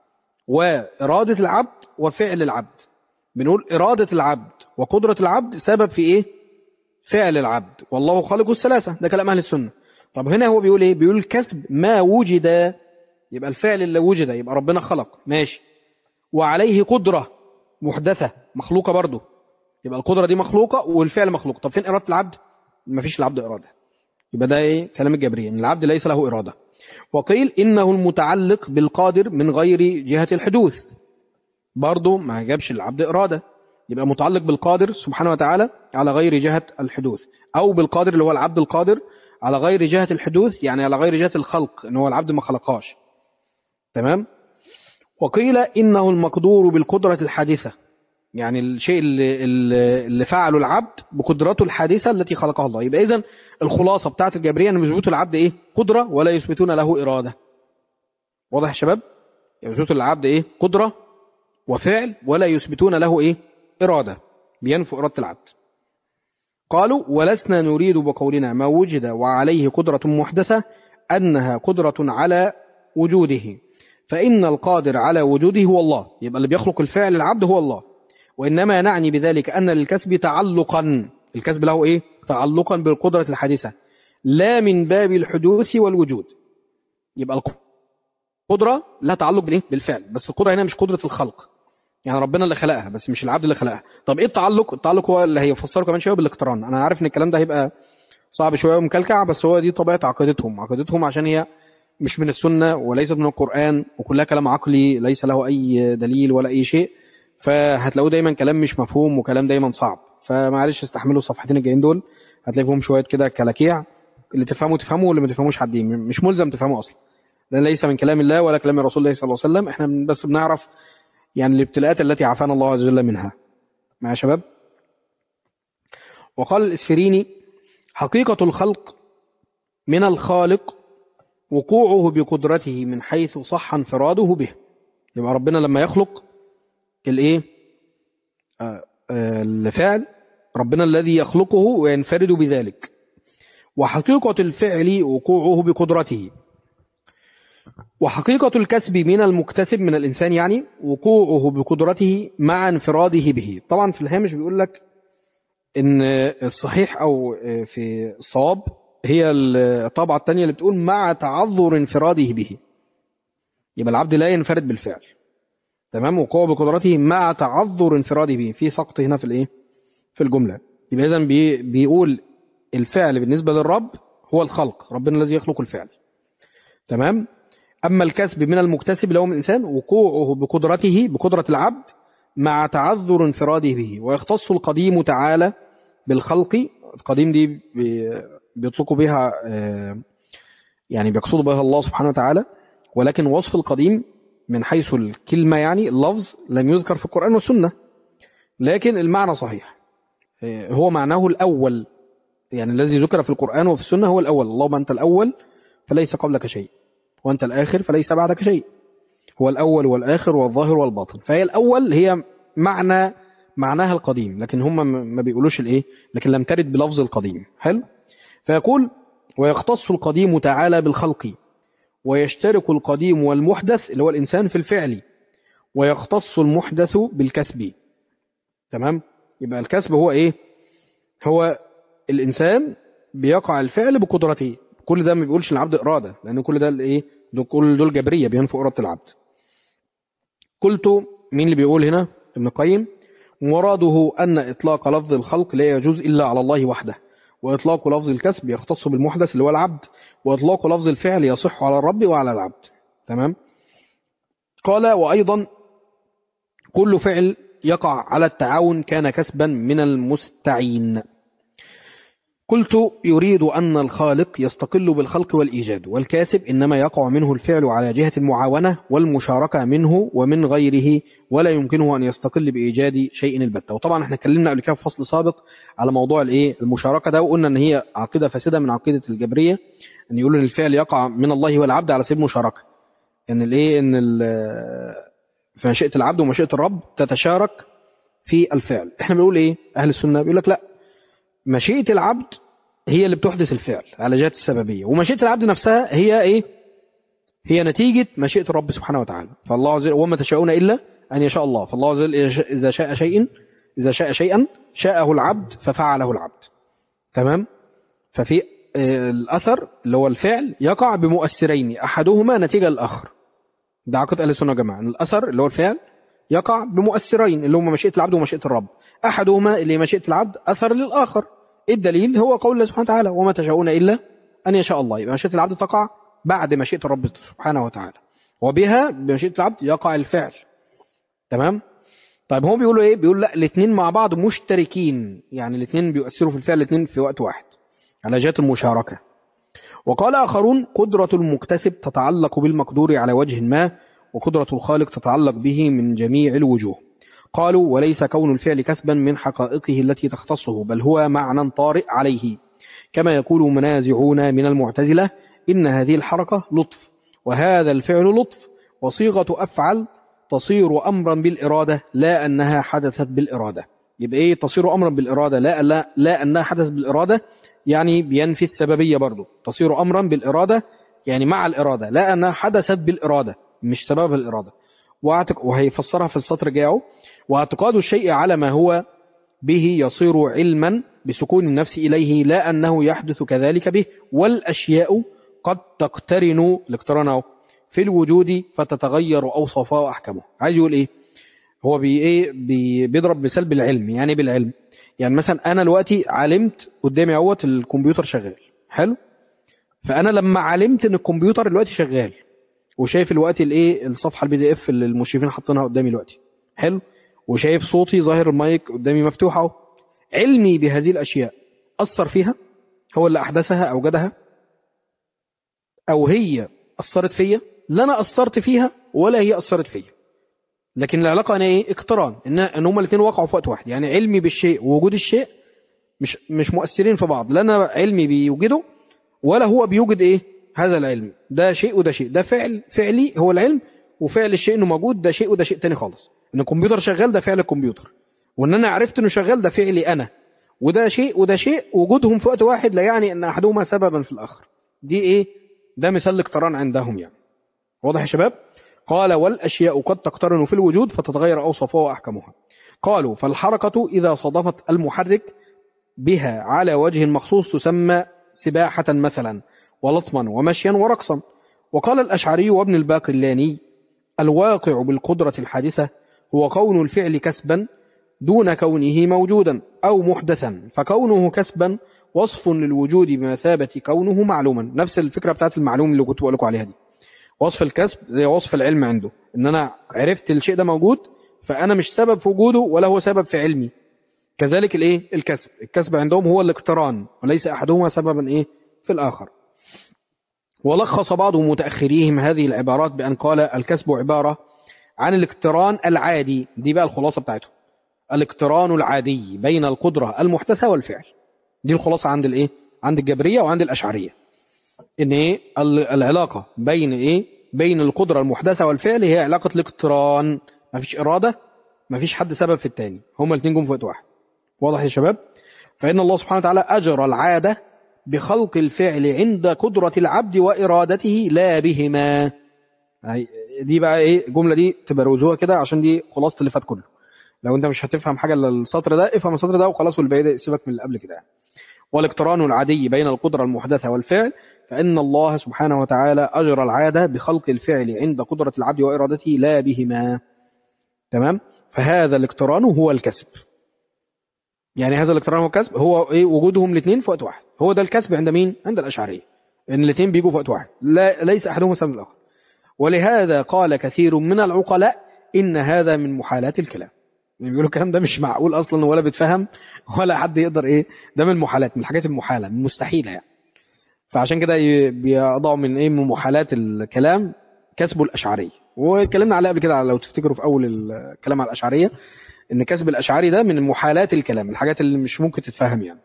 وإرادة العبد وفعل العبد بنقول إرادة العبد وقدرة العبد سبب في إيه فعل العبد والله خالق الثلاثة ده كلام أهل السنة طب هنا هو بيقول إيه بيقول الكسب ما وجد يبقى الفعل اللي وجد يبقى ربنا خلق ماشي وعليه قدرة محدثة مخلوقة برضه يبقى القدرة دي مخلوقة والفعل مخلوق طب فين إرادة العبد ما فيش العبد إرادة يبقى ده إيه كلام الجبرية إن العبد ليس له إرادة وقيل إنه المتعلق بالقادر من غير جهة الحدوث برضه ما جابش العبد إرادة يبقى متعلق بالقادر سبحانه وتعالى على غير جهة الحدوث أو بالقادر اللي هو العبد القادر على غير جهة الحدوث يعني على غير جهة الخلق إن هو العبد ما خلقهاش تمام وقيل إنه المقدور بالقدرة الحادثة يعني الشيء اللي, اللي فعله العبد بقدرته الحادثة التي خلقها الله يبقى إذن الخلاصة بتاعت الجبرية أن يثبتوا العبد إيه قدرة ولا يثبتون له إرادة واضح يا شباب يثبتوا العبد إيه قدرة وفعل ولا يثبتون له إيه إرادة بينفوا إرادة العبد قالوا ولسنا نريد بقولنا ما وجد وعليه قدرة محدثة أنها قدرة على وجوده فإن القادر على وجوده هو الله يبقى اللي بيخلق الفعل العبد هو الله وإنما نعني بذلك أن للكسب تعلقا الكسب له إيه؟ تعلقا بالقدرة الحادثة لا من باب الحدوث والوجود يبقى القدرة لا تعلق بالإيه؟ بالفعل بس القدرة هنا مش قدرة الخلق يعني ربنا اللي خلقها بس مش العبد اللي خلقها طب إيه التعلق؟ التعلق هو اللي هيفسره كمان شوية بالاقتران أنا عارف إن الكلام ده هيبقى صعب شوية ومكلكع بس هو دي طبيعة عقيدتهم عقيدتهم عشان هي مش من السنة وليست من القرآن وكلها كلام عقلي ليس له أي دليل ولا أي شيء فهتلاقوه دايما كلام مش مفهوم وكلام دايما صعب فمعلش استحملوا الصفحتين الجايين دول هتلاقي فيهم شويه كده كلاكيع اللي تفهموا تفهموا واللي ما تفهموش حدين مش ملزم تفهموا اصلا ده ليس من كلام الله ولا كلام رسول الله صلى الله عليه وسلم احنا بس بنعرف يعني الابتلاءات التي عافانا الله عز وجل منها مع شباب وقال الإسفريني حقيقة الخلق من الخالق وقوعه بقدرته من حيث صح انفراده به يبقى ربنا لما يخلق الايه آه، آه، الفعل ربنا الذي يخلقه وينفرد بذلك وحقيقة الفعل وقوعه بقدرته وحقيقة الكسب من المكتسب من الإنسان يعني وقوعه بقدرته مع انفراده به طبعا في الهامش بيقول لك إن الصحيح أو في الصواب هي الطابعة الثانية اللي بتقول مع تعذر انفراده به يبقى العبد لا ينفرد بالفعل تمام وقوة بقدرته مع تعذر انفراده به في سقط هنا في الايه في الجملة يبقى اذا بي بيقول الفعل بالنسبة للرب هو الخلق ربنا الذي يخلق الفعل تمام أما الكسب من المكتسب له من الإنسان وقوعه بقدرته بقدرة العبد مع تعذر انفراده به ويختص القديم تعالى بالخلق القديم دي بي- بيطلقوا بها آه، يعني بيقصدوا بها الله سبحانه وتعالى ولكن وصف القديم من حيث الكلمة يعني اللفظ لم يذكر في القرآن والسنة لكن المعنى صحيح آه، هو معناه الأول يعني الذي ذكر في القرآن وفي السنة هو الأول اللهم أنت الأول فليس قبلك شيء وأنت الآخر فليس بعدك شيء هو الأول والآخر والظاهر والباطن فهي الأول هي معنى معناها القديم لكن هم م- ما بيقولوش الإيه لكن لم ترد بلفظ القديم حلو فيقول ويختص القديم تعالى بالخلق ويشترك القديم والمحدث اللي هو الإنسان في الفعل ويختص المحدث بالكسب تمام يبقى الكسب هو إيه هو الإنسان بيقع الفعل بقدرته كل ده ما بيقولش العبد إرادة لأن كل ده الإيه دول كل دول جبرية بينفوا إرادة العبد قلت مين اللي بيقول هنا ابن القيم مراده أن إطلاق لفظ الخلق لا يجوز إلا على الله وحده وإطلاق لفظ الكسب يختص بالمحدث اللي هو العبد وإطلاق لفظ الفعل يصح على الرب وعلى العبد تمام قال وأيضا كل فعل يقع على التعاون كان كسبا من المستعين قلت يريد أن الخالق يستقل بالخلق والإيجاد والكاسب إنما يقع منه الفعل على جهة المعاونة والمشاركة منه ومن غيره ولا يمكنه أن يستقل بإيجاد شيء البتة وطبعا احنا اتكلمنا قبل كده في فصل سابق على موضوع الايه المشاركة ده وقلنا ان هي عقيدة فاسدة من عقيدة الجبرية ان يقولوا ان الفعل يقع من الله والعبد على سبيل المشاركة ان الايه ان ال- في مشيئة العبد ومشيئة الرب تتشارك في الفعل احنا بنقول ايه اهل السنة بيقول لك لا مشيئة العبد هي اللي بتحدث الفعل على جهة السببية ومشيئة العبد نفسها هي ايه هي نتيجة مشيئة الرب سبحانه وتعالى فالله عز وجل وما تشاءون إلا أن يشاء الله فالله عز وجل إذا شاء شيء إذا شاء شيئا شاءه العبد ففعله العبد تمام ففي آه، الأثر اللي هو الفعل يقع بمؤثرين أحدهما نتيجة للآخر ده عقيدة أهل السنة يا جماعة إن الأثر اللي هو الفعل يقع بمؤثرين اللي هما مشيئة العبد ومشيئة الرب أحدهما اللي هي مشيئة العبد أثر للآخر الدليل هو قول الله سبحانه وتعالى وما تشاءون إلا أن يشاء الله يبقى مشيئة العبد تقع بعد مشيئة الرب سبحانه وتعالى وبها بمشيئة العبد يقع الفعل تمام طيب هو بيقولوا ايه بيقول لا الاثنين مع بعض مشتركين يعني الاثنين بيؤثروا في الفعل الاثنين في وقت واحد على جهة المشاركة وقال آخرون قدرة المكتسب تتعلق بالمقدور على وجه ما وقدرة الخالق تتعلق به من جميع الوجوه قالوا وليس كون الفعل كسبا من حقائقه التي تختصه بل هو معنى طارئ عليه كما يقول منازعون من المعتزلة إن هذه الحركة لطف وهذا الفعل لطف وصيغة أفعل تصير أمرا بالإرادة لا أنها حدثت بالإرادة يبقى إيه تصير أمرا بالإرادة لا, لا, لا أنها حدثت بالإرادة يعني بينفي السببية برضو تصير أمرا بالإرادة يعني مع الإرادة لا أنها حدثت بالإرادة مش سبب الإرادة واعتق... وهيفسرها في السطر جاعه واعتقاد الشيء على ما هو به يصير علما بسكون النفس إليه لا أنه يحدث كذلك به والأشياء قد تقترن الاقتران في الوجود فتتغير أوصافها وأحكامه عايز يقول إيه هو بي إيه بي بيضرب مثال بالعلم يعني إيه بالعلم يعني مثلا أنا دلوقتي علمت قدامي اهوت الكمبيوتر شغال حلو فأنا لما علمت إن الكمبيوتر دلوقتي شغال وشايف الوقت الايه الصفحه البي دي اف اللي المشرفين حاطينها قدامي دلوقتي حلو وشايف صوتي ظاهر المايك قدامي مفتوح اهو علمي بهذه الاشياء اثر فيها هو اللي احدثها اوجدها او هي اثرت فيا لا انا اثرت فيها ولا هي اثرت فيا لكن العلاقه هنا ايه اقتران ان ان هما الاثنين وقعوا في وقت واحد يعني علمي بالشيء ووجود الشيء مش مش مؤثرين في بعض لا انا علمي بيوجده ولا هو بيوجد ايه هذا العلم ده شيء وده شيء ده فعل فعلي هو العلم وفعل الشيء انه موجود ده شيء وده شيء تاني خالص ان الكمبيوتر شغال ده فعل الكمبيوتر وان انا عرفت انه شغال ده فعلي انا وده شيء وده شيء وجودهم في وقت واحد لا يعني ان احدهما سببا في الاخر دي ايه ده مثال الاقتران عندهم يعني واضح يا شباب قال والاشياء قد تقترن في الوجود فتتغير اوصافها واحكامها قالوا فالحركه اذا صادفت المحرك بها على وجه مخصوص تسمى سباحه مثلا ولطما ومشيا ورقصا وقال الاشعري وابن الباقلاني الواقع بالقدره الحادثه هو كون الفعل كسبا دون كونه موجودا أو محدثا فكونه كسبا وصف للوجود بمثابة كونه معلوما نفس الفكرة بتاعت المعلوم اللي كنت بقول لكم عليها دي وصف الكسب زي وصف العلم عنده ان انا عرفت الشيء ده موجود فانا مش سبب في وجوده ولا هو سبب في علمي كذلك الايه الكسب الكسب عندهم هو الاقتران وليس احدهما سببا ايه في الاخر ولخص بعض متاخريهم هذه العبارات بان قال الكسب عباره عن الاقتران العادي دي بقى الخلاصه بتاعته الاقتران العادي بين القدرة المحدثة والفعل دي الخلاصة عند الايه عند الجبرية وعند الأشعرية ان ايه العلاقة بين ايه بين القدرة المحدثة والفعل هي علاقة الاقتران مفيش إرادة مفيش حد سبب في التاني هما الاثنين جم في وقت واحد واضح يا شباب فإن الله سبحانه وتعالى أجرى العادة بخلق الفعل عند قدرة العبد وإرادته لا بهما دي بقى ايه الجملة دي تبروزوها كده عشان دي خلاصة اللي فات كله لو انت مش هتفهم حاجه الا السطر ده افهم السطر ده وخلاص والباقي ده سيبك من اللي قبل كده يعني. والاقتران العادي بين القدره المحدثه والفعل فان الله سبحانه وتعالى اجرى العاده بخلق الفعل عند قدره العبد وارادته لا بهما تمام فهذا الاقتران هو الكسب يعني هذا الاقتران هو الكسب هو ايه وجودهم الاثنين في وقت واحد هو ده الكسب عند مين عند الاشعريه ان الاثنين بيجوا في وقت واحد لا ليس احدهما سبب الاخر ولهذا قال كثير من العقلاء ان هذا من محالات الكلام يعني بيقولوا الكلام ده مش معقول اصلا ولا بيتفهم ولا حد يقدر ايه ده من المحالات من الحاجات المحاله من المستحيله يعني فعشان كده بيضعوا من ايه من محالات الكلام كسب الاشعري واتكلمنا عليه قبل كده لو تفتكروا في اول الكلام على الاشعريه ان كسب الاشعري ده من محالات الكلام الحاجات اللي مش ممكن تتفهم يعني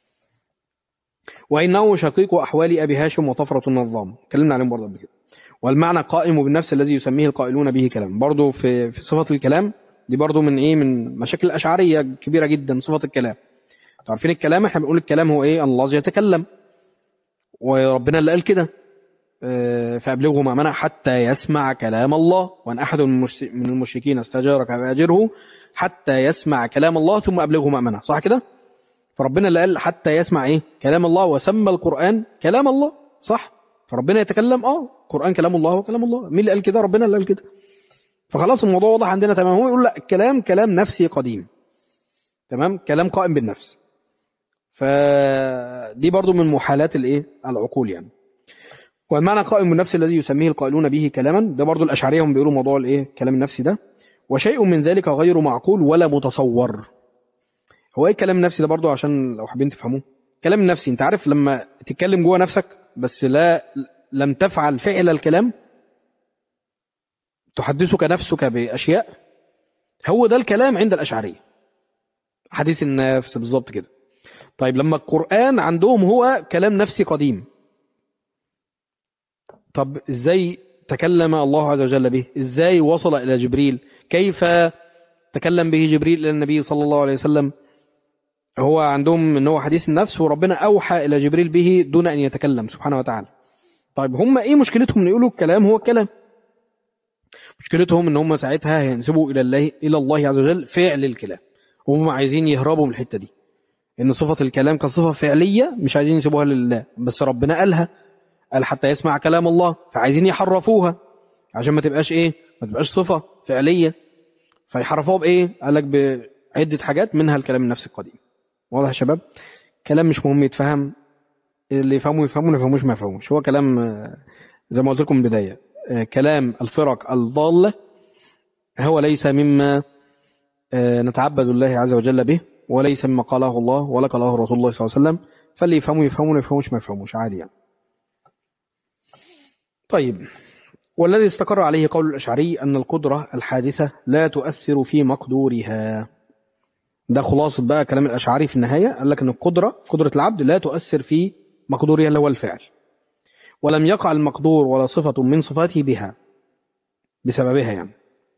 وانه شقيق احوال ابي هاشم وطفره النظام اتكلمنا عليهم برضه قبل كده والمعنى قائم بالنفس الذي يسميه القائلون به كلام برضه في في صفه الكلام دي برضو من ايه من مشاكل الاشعريه كبيره جدا صفه الكلام انتوا عارفين الكلام احنا بنقول الكلام هو ايه الله يتكلم وربنا اللي قال كده فابلغه مأمنة حتى يسمع كلام الله وان احد من المشركين استجارك فاجره حتى يسمع كلام الله ثم ابلغه مأمنة صح كده فربنا اللي قال حتى يسمع ايه كلام الله وسمى القرآن كلام الله صح فربنا يتكلم اه القرآن كلام الله وكلام الله مين اللي قال كده ربنا اللي قال كده فخلاص الموضوع واضح عندنا تمام هو يقول لا الكلام كلام نفسي قديم تمام كلام قائم بالنفس فدي برضو من محالات الايه العقول يعني والمعنى قائم بالنفس الذي يسميه القائلون به كلاما ده برضو الاشعريه هم بيقولوا موضوع الايه الكلام النفسي ده وشيء من ذلك غير معقول ولا متصور هو ايه الكلام النفسي ده برضو عشان لو حابين تفهموه الكلام النفسي انت عارف لما تتكلم جوه نفسك بس لا لم تفعل فعل الكلام تحدثك نفسك بأشياء هو ده الكلام عند الأشعرية حديث النفس بالظبط كده طيب لما القرآن عندهم هو كلام نفسي قديم طب ازاي تكلم الله عز وجل به ازاي وصل إلى جبريل كيف تكلم به جبريل إلى النبي صلى الله عليه وسلم هو عندهم ان هو حديث النفس وربنا أوحى إلى جبريل به دون أن يتكلم سبحانه وتعالى طيب هم ايه مشكلتهم ان يقولوا الكلام هو الكلام مشكلتهم ان هم ساعتها هينسبوا الى الله الى الله عز وجل فعل الكلام وهم عايزين يهربوا من الحته دي ان صفه الكلام كصفه فعليه مش عايزين يسيبوها لله بس ربنا قالها قال حتى يسمع كلام الله فعايزين يحرفوها عشان ما تبقاش ايه ما تبقاش صفه فعليه فيحرفوها بايه قال لك بعده حاجات منها الكلام النفسي القديم واضح يا شباب كلام مش مهم يتفهم اللي يفهموا يفهموا ما يفهموش ما يفهموش هو كلام زي ما قلت لكم من البدايه كلام الفرق الضالة هو ليس مما نتعبد الله عز وجل به وليس مما قاله الله ولا قاله رسول الله صلى الله عليه وسلم فاللي يفهموا يفهموا ما يفهموش ما يفهموش عادي يعني طيب والذي استقر عليه قول الأشعري أن القدرة الحادثة لا تؤثر في مقدورها ده خلاصة بقى كلام الأشعري في النهاية قال لك أن القدرة قدرة العبد لا تؤثر في مقدورها اللي هو الفعل ولم يقع المقدور ولا صفة من صفاته بها بسببها يعني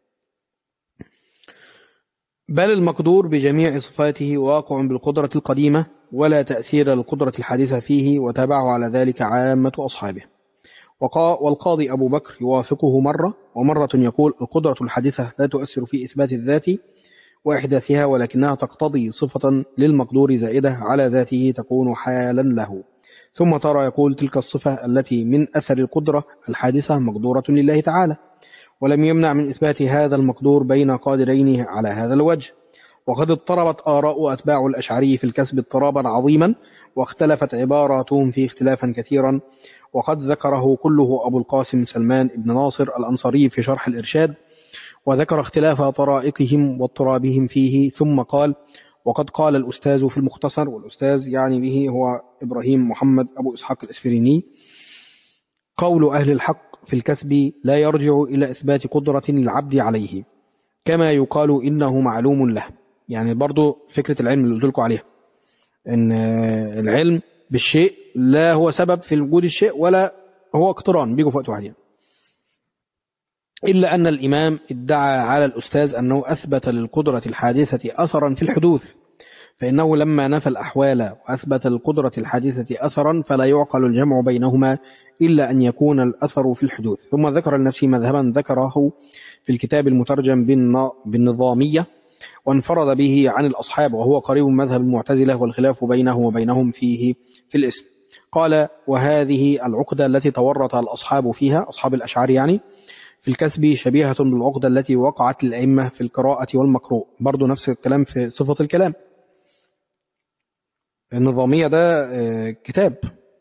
بل المقدور بجميع صفاته واقع بالقدرة القديمة ولا تأثير للقدرة الحادثة فيه وتابعه على ذلك عامة أصحابه وقا والقاضي أبو بكر يوافقه مرة ومرة يقول القدرة الحادثة لا تؤثر في إثبات الذات وإحداثها ولكنها تقتضي صفة للمقدور زائدة على ذاته تكون حالا له ثم ترى يقول تلك الصفة التي من أثر القدرة الحادثة مقدورة لله تعالى ولم يمنع من إثبات هذا المقدور بين قادرين على هذا الوجه وقد اضطربت آراء أتباع الأشعري في الكسب اضطرابا عظيما واختلفت عباراتهم في اختلافا كثيرا وقد ذكره كله أبو القاسم سلمان بن ناصر الأنصاري في شرح الإرشاد وذكر اختلاف طرائقهم واضطرابهم فيه ثم قال وقد قال الأستاذ في المختصر والأستاذ يعني به هو إبراهيم محمد أبو إسحاق الإسفريني قول أهل الحق في الكسب لا يرجع إلى إثبات قدرة العبد عليه كما يقال إنه معلوم له يعني برضو فكرة العلم اللي قلت لكم عليها إن العلم بالشيء لا هو سبب في وجود الشيء ولا هو اقتران بيجوا في وقت واحد يعني. إلا أن الإمام ادعى على الأستاذ أنه أثبت للقدرة الحادثة أثرا في الحدوث فإنه لما نفى الأحوال وأثبت القدرة الحادثة أثرا فلا يعقل الجمع بينهما إلا أن يكون الأثر في الحدوث ثم ذكر لنفسه مذهبا ذكره في الكتاب المترجم بالنظامية وانفرد به عن الأصحاب وهو قريب من مذهب المعتزلة والخلاف بينه وبينهم فيه في الاسم قال وهذه العقدة التي تورط الأصحاب فيها أصحاب الأشعار يعني في الكسب شبيهة بالعقدة التي وقعت للأئمة في القراءة والمقروء برضو نفس الكلام في صفة الكلام النظامية ده كتاب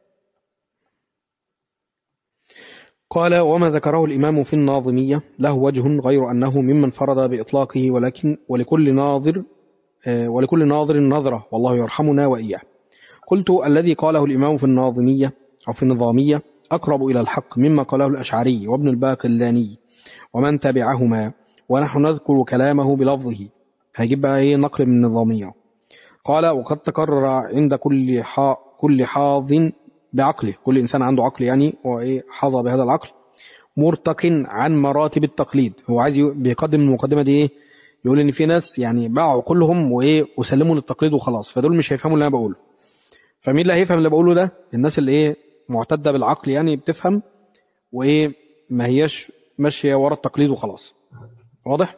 قال وما ذكره الإمام في الناظمية له وجه غير أنه ممن فرض بإطلاقه ولكن ولكل ناظر ولكل ناظر نظرة والله يرحمنا وإياه قلت الذي قاله الإمام في الناظمية أو في النظامية أقرب إلى الحق مما قاله الأشعري وابن الباقلاني ومن تبعهما ونحن نذكر كلامه بلفظه هيجيب بقى ايه نقل من النظامية قال وقد تكرر عند كل حا كل حاظ بعقله كل إنسان عنده عقل يعني وإيه حظى بهذا العقل مرتق عن مراتب التقليد هو عايز بيقدم المقدمة دي إيه يقول إن في ناس يعني باعوا كلهم وإيه وسلموا للتقليد وخلاص فدول مش هيفهموا اللي أنا بقوله فمين اللي هيفهم اللي بقوله ده الناس اللي إيه معتدة بالعقل يعني بتفهم وإيه ما هياش ماشية ورا التقليد وخلاص واضح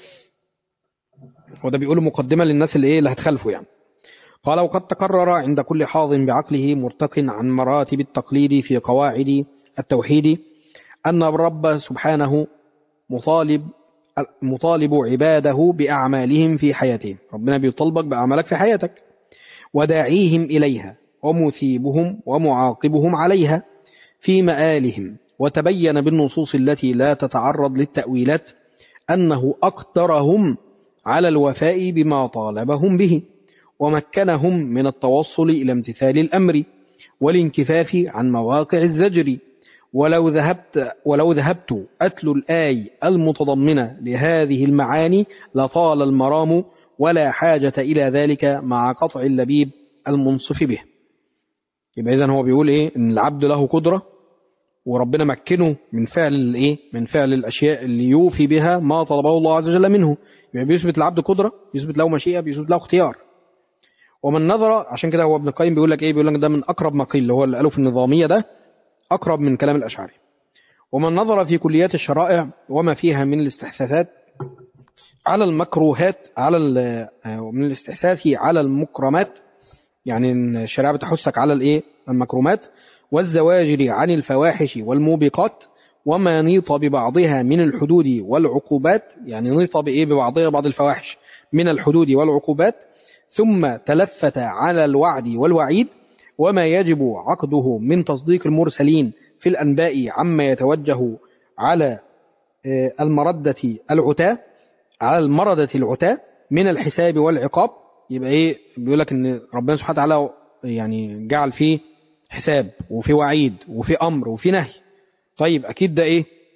وده بيقوله مقدمة للناس اللي إيه اللي هتخالفه يعني قال وقد تكرر عند كل حاظ بعقله مرتق عن مراتب التقليد في قواعد التوحيد أن الرب سبحانه مطالب مطالب عباده بأعمالهم في حياتهم ربنا بيطالبك بأعمالك في حياتك وداعيهم إليها ومثيبهم ومعاقبهم عليها في مآلهم وتبين بالنصوص التي لا تتعرض للتأويلات أنه أقدرهم على الوفاء بما طالبهم به ومكنهم من التوصل إلى امتثال الأمر والانكفاف عن مواقع الزجر ولو ذهبت ولو ذهبت أتلو الآي المتضمنة لهذه المعاني لطال المرام ولا حاجة إلى ذلك مع قطع اللبيب المنصف به يبقى إذن هو بيقول إيه إن العبد له قدرة وربنا مكنه من فعل الإيه من فعل الأشياء اللي يوفي بها ما طلبه الله عز وجل منه يبقى بيثبت العبد قدرة بيثبت له مشيئة بيثبت له اختيار ومن نظر عشان كده هو ابن القيم بيقول لك ايه بيقول لك ده من اقرب ما قيل اللي هو اللي قاله في النظاميه ده اقرب من كلام الاشعري ومن نظر في كليات الشرائع وما فيها من الاستحساسات على المكروهات على من الاستحساس على المكرمات يعني الشريعه بتحثك على الايه المكرمات والزواجر عن الفواحش والموبقات وما نيط ببعضها من الحدود والعقوبات يعني نيط بايه ببعضها بعض الفواحش من الحدود والعقوبات ثم تلفت على الوعد والوعيد وما يجب عقده من تصديق المرسلين في الأنباء عما يتوجه على المردة العتاة على المردة العتاة من الحساب والعقاب يبقى ايه بيقول لك ان ربنا سبحانه وتعالى يعني جعل فيه حساب وفي وعيد وفي امر وفي نهي طيب اكيد ده ايه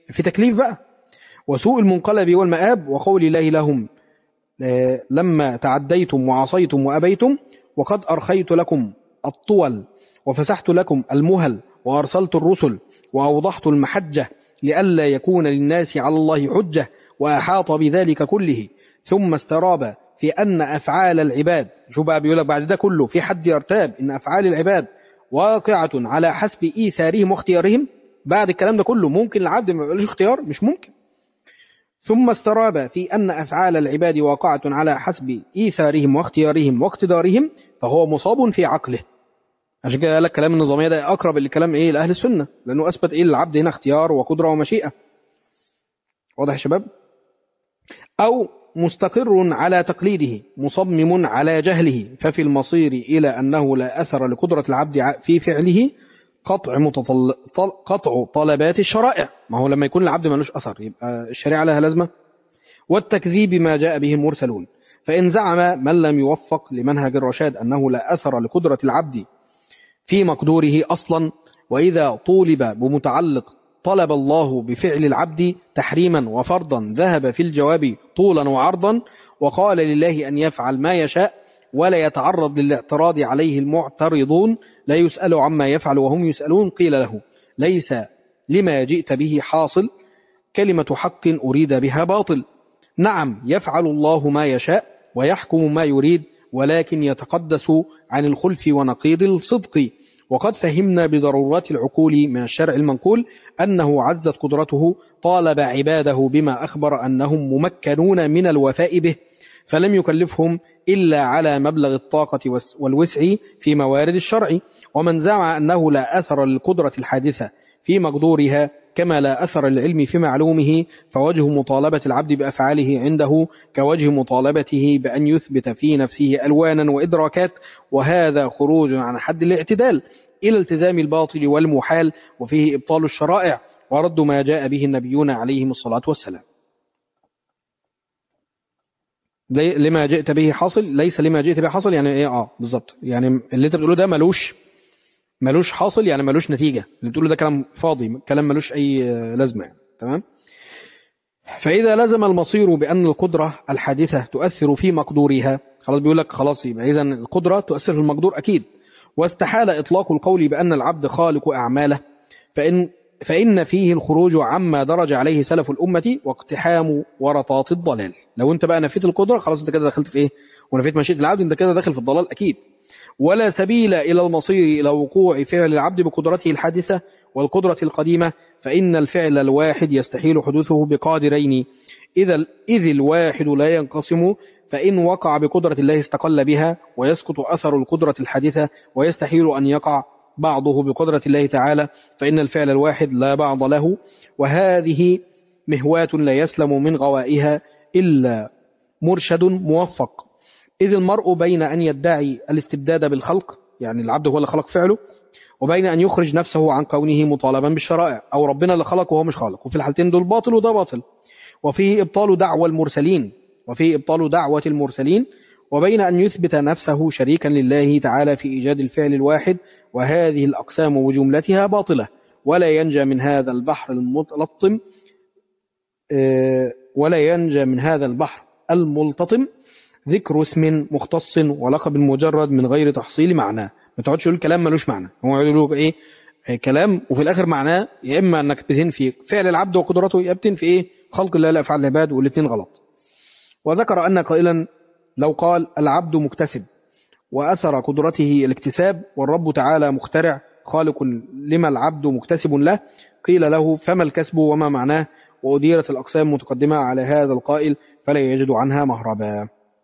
في تكليف بقى وسوء المنقلب والمآب وقول الله لهم آه، لما تعديتم وعصيتم وأبيتم وقد أرخيت لكم الطول وفسحت لكم المهل وأرسلت الرسل وأوضحت المحجة لئلا يكون للناس على الله حجة وأحاط بذلك كله ثم استراب في أن أفعال العباد شو بقى بيقول لك بعد ده كله في حد يرتاب إن أفعال العباد واقعة على حسب إيثارهم واختيارهم بعد الكلام ده كله ممكن العبد ما يبقاش اختيار مش ممكن ثم استراب في أن أفعال العباد واقعة على حسب إيثارهم واختيارهم واقتدارهم فهو مصاب في عقله عشان كده قال لك كلام النظامية ده أقرب لكلام إيه لأهل السنة لأنه أثبت إيه للعبد هنا اختيار وقدرة ومشيئة واضح يا شباب أو مستقر على تقليده مصمم على جهله ففي المصير إلى أنه لا أثر لقدرة العبد ع- في فعله قطع متطل... طل... قطع طلبات الشرائع ما هو لما يكون العبد ملوش أثر يبقى الشريعة لها لازمة والتكذيب ما جاء به المرسلون فإن زعم من لم يوفق لمنهج الرشاد أنه لا أثر لقدرة العبد في مقدوره أصلا وإذا طولب بمتعلق طلب الله بفعل العبد تحريما وفرضا ذهب في الجواب طولا وعرضا وقال لله أن يفعل ما يشاء ولا يتعرض للاعتراض عليه المعترضون لا يسأل عما يفعل وهم يسألون قيل له ليس لما جئت به حاصل كلمة حق أريد بها باطل نعم يفعل الله ما يشاء ويحكم ما يريد ولكن يتقدس عن الخلف ونقيض الصدق وقد فهمنا بضرورات العقول من الشرع المنقول أنه عزت قدرته طالب عباده بما أخبر أنهم ممكنون من الوفاء به فلم يكلفهم إلا على مبلغ الطاقة والس- والوسع في موارد الشرع ومن زعم أنه لا أثر للقدرة الحادثة في مقدورها كما لا أثر للعلم في معلومه فوجه مطالبة العبد بأفعاله عنده كوجه مطالبته بأن يثبت في نفسه ألوانا وإدراكات وهذا خروج عن حد الاعتدال إلى التزام الباطل والمحال وفيه إبطال الشرائع ورد ما جاء به النبيون عليهم الصلاة والسلام لي- لما جئت به حاصل ليس لما جئت به حاصل يعني ايه اه بالظبط يعني اللي انت بتقوله ده ملوش ملوش حاصل يعني ملوش نتيجة اللي بتقوله ده كلام فاضي كلام ملوش أي آه، لازمة يعني. تمام فإذا لزم المصير بأن القدرة الحادثة تؤثر في مقدورها خلاص بيقول لك خلاص يبقى إذا القدرة تؤثر في المقدور أكيد واستحال إطلاق القول بأن العبد خالق أعماله فإن فإن فيه الخروج عما درج عليه سلف الأمة واقتحام ورطات الضلال لو أنت بقى نفيت القدرة خلاص أنت كده دخلت في إيه ونفيت مشيئة العبد أنت كده داخل في الضلال أكيد ولا سبيل إلى المصير إلى وقوع فعل العبد بقدرته الحادثة والقدرة القديمة فإن الفعل الواحد يستحيل حدوثه بقادرين إذا إذ الواحد لا ينقسم فإن وقع بقدرة الله استقل بها ويسقط أثر القدرة الحادثة ويستحيل أن يقع بعضه بقدرة الله تعالى فإن الفعل الواحد لا بعض له وهذه مهواة لا يسلم من غوائها إلا مرشد موفق إذ المرء بين أن يدعي الاستبداد بالخلق يعني العبد هو اللي خلق فعله وبين أن يخرج نفسه عن كونه مطالبا بالشرائع أو ربنا اللي خلق وهو مش خالق وفي الحالتين دول باطل وده باطل وفيه إبطال دعوى المرسلين وفيه إبطال دعوة المرسلين وبين أن يثبت نفسه شريكا لله تعالى في إيجاد الفعل الواحد وهذه الأقسام وجملتها باطلة ولا ينجى من هذا البحر المتلطم آه، ولا ينجى من هذا البحر الملتطم ذكر اسم مختص ولقب مجرد من غير تحصيل معناه ما تقعدش تقول كلام ملوش معنى هو يقول لك ايه آه، كلام وفي الاخر معناه يا اما انك بتنفي فعل العبد وقدرته يا بتنفي ايه خلق الله لافعال العباد والاثنين غلط وذكر ان قائلا لو قال العبد مكتسب واثر قدرته الاكتساب والرب تعالى مخترع خالق لما العبد مكتسب له قيل له فما الكسب وما معناه وأديرت الأقسام متقدمة على هذا القائل فلا يجد عنها مهربا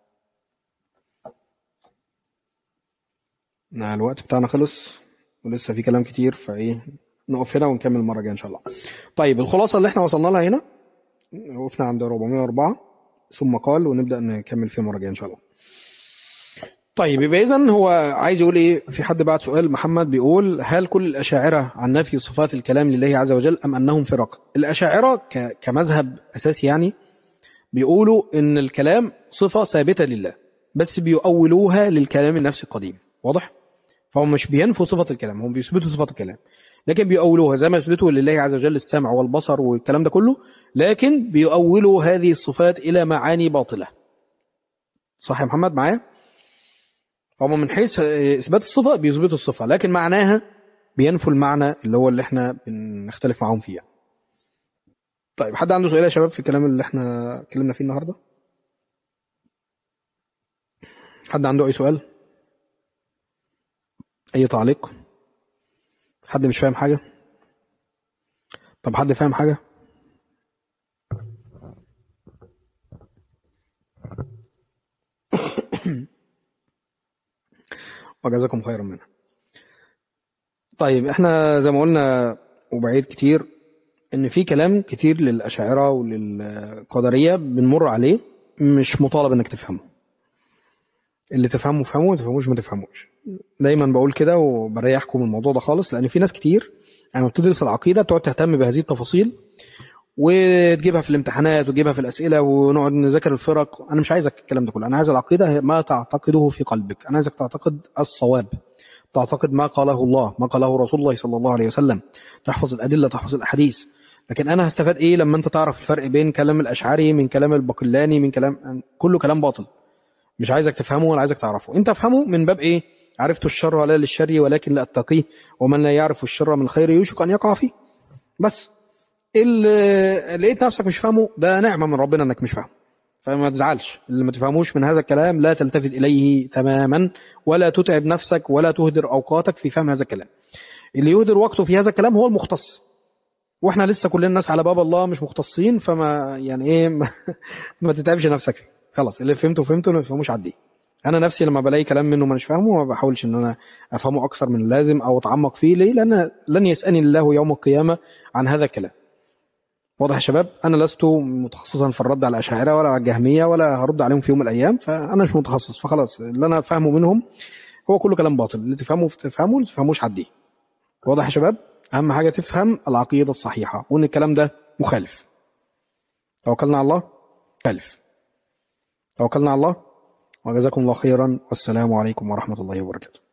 نعم، الوقت بتاعنا خلص ولسه في كلام كتير فايه نقف هنا ونكمل المره الجايه ان شاء الله طيب الخلاصه اللي احنا وصلنا لها هنا وقفنا عند 404 ثم قال ونبدا نكمل فيها المره الجايه ان شاء الله طيب يبقى اذا هو عايز يقول ايه في حد بعت سؤال محمد بيقول هل كل الاشاعره عن نفي صفات الكلام لله عز وجل ام انهم فرق الاشاعره ك- كمذهب اساسي يعني بيقولوا ان الكلام صفه ثابته لله بس بيؤولوها للكلام النفسي القديم واضح فهم مش بينفوا صفه الكلام هم بيثبتوا صفه الكلام لكن بيؤولوها زي ما يثبتوا لله عز وجل السمع والبصر والكلام ده كله لكن بيؤولوا هذه الصفات إلى معاني باطلة صح يا محمد معايا هم من حيث إثبات الصفة بيثبتوا الصفة لكن معناها بينفوا المعنى اللي هو اللي احنا بنختلف معاهم فيه طيب حد عنده سؤال يا شباب في الكلام اللي احنا اتكلمنا فيه النهارده حد عنده اي سؤال اي تعليق حد مش فاهم حاجه طب حد فاهم حاجه وجزاكم خيرا منها طيب احنا زي ما قلنا وبعيد كتير ان في كلام كتير للاشاعره وللقدريه بنمر عليه مش مطالب انك تفهمه اللي تفهمه فهمه ما تفهموش ما تفهموش دايما بقول كده وبريحكم من الموضوع ده خالص لان في ناس كتير لما بتدرس العقيده بتقعد تهتم بهذه التفاصيل وتجيبها في الامتحانات وتجيبها في الاسئله ونقعد نذاكر الفرق انا مش عايزك الكلام ده كله انا عايز العقيده هي ما تعتقده في قلبك انا عايزك تعتقد الصواب تعتقد ما قاله الله ما قاله رسول الله صلى الله عليه وسلم تحفظ الادله تحفظ الاحاديث لكن انا هستفاد ايه لما انت تعرف الفرق بين كلام الاشعري من كلام الباقلاني من كلام كله كلام باطل مش عايزك تفهمه ولا عايزك تعرفه انت افهمه من باب ايه عرفت الشر ولا للشر ولكن لا اتقيه ومن لا يعرف الشر من الخير يوشك ان يقع فيه بس اللي لقيت نفسك مش فاهمه ده نعمه من ربنا انك مش فاهمه فما تزعلش اللي ما تفهموش من هذا الكلام لا تلتفت اليه تماما ولا تتعب نفسك ولا تهدر اوقاتك في فهم هذا الكلام اللي يهدر وقته في هذا الكلام هو المختص واحنا لسه كلنا الناس على باب الله مش مختصين فما يعني ايه ما, ما تتعبش نفسك فيه خلاص اللي فهمته فهمته اللي ما فهموش عديه انا نفسي لما بلاقي كلام منه ما مش فاهمه ما بحاولش ان انا افهمه اكثر من اللازم او اتعمق فيه ليه لان لن يسالني الله يوم القيامه عن هذا الكلام واضح يا شباب انا لست متخصصا في الرد على الاشاعره ولا على الجهميه ولا هرد عليهم في يوم من الايام فانا مش متخصص فخلاص اللي انا فاهمه منهم هو كله كلام باطل اللي تفهمه تفهمه اللي تفهموش عديه واضح يا شباب اهم حاجه تفهم العقيده الصحيحه وان الكلام ده مخالف توكلنا على الله خالف توكلنا على الله وجزاكم الله خيرا والسلام عليكم ورحمه الله وبركاته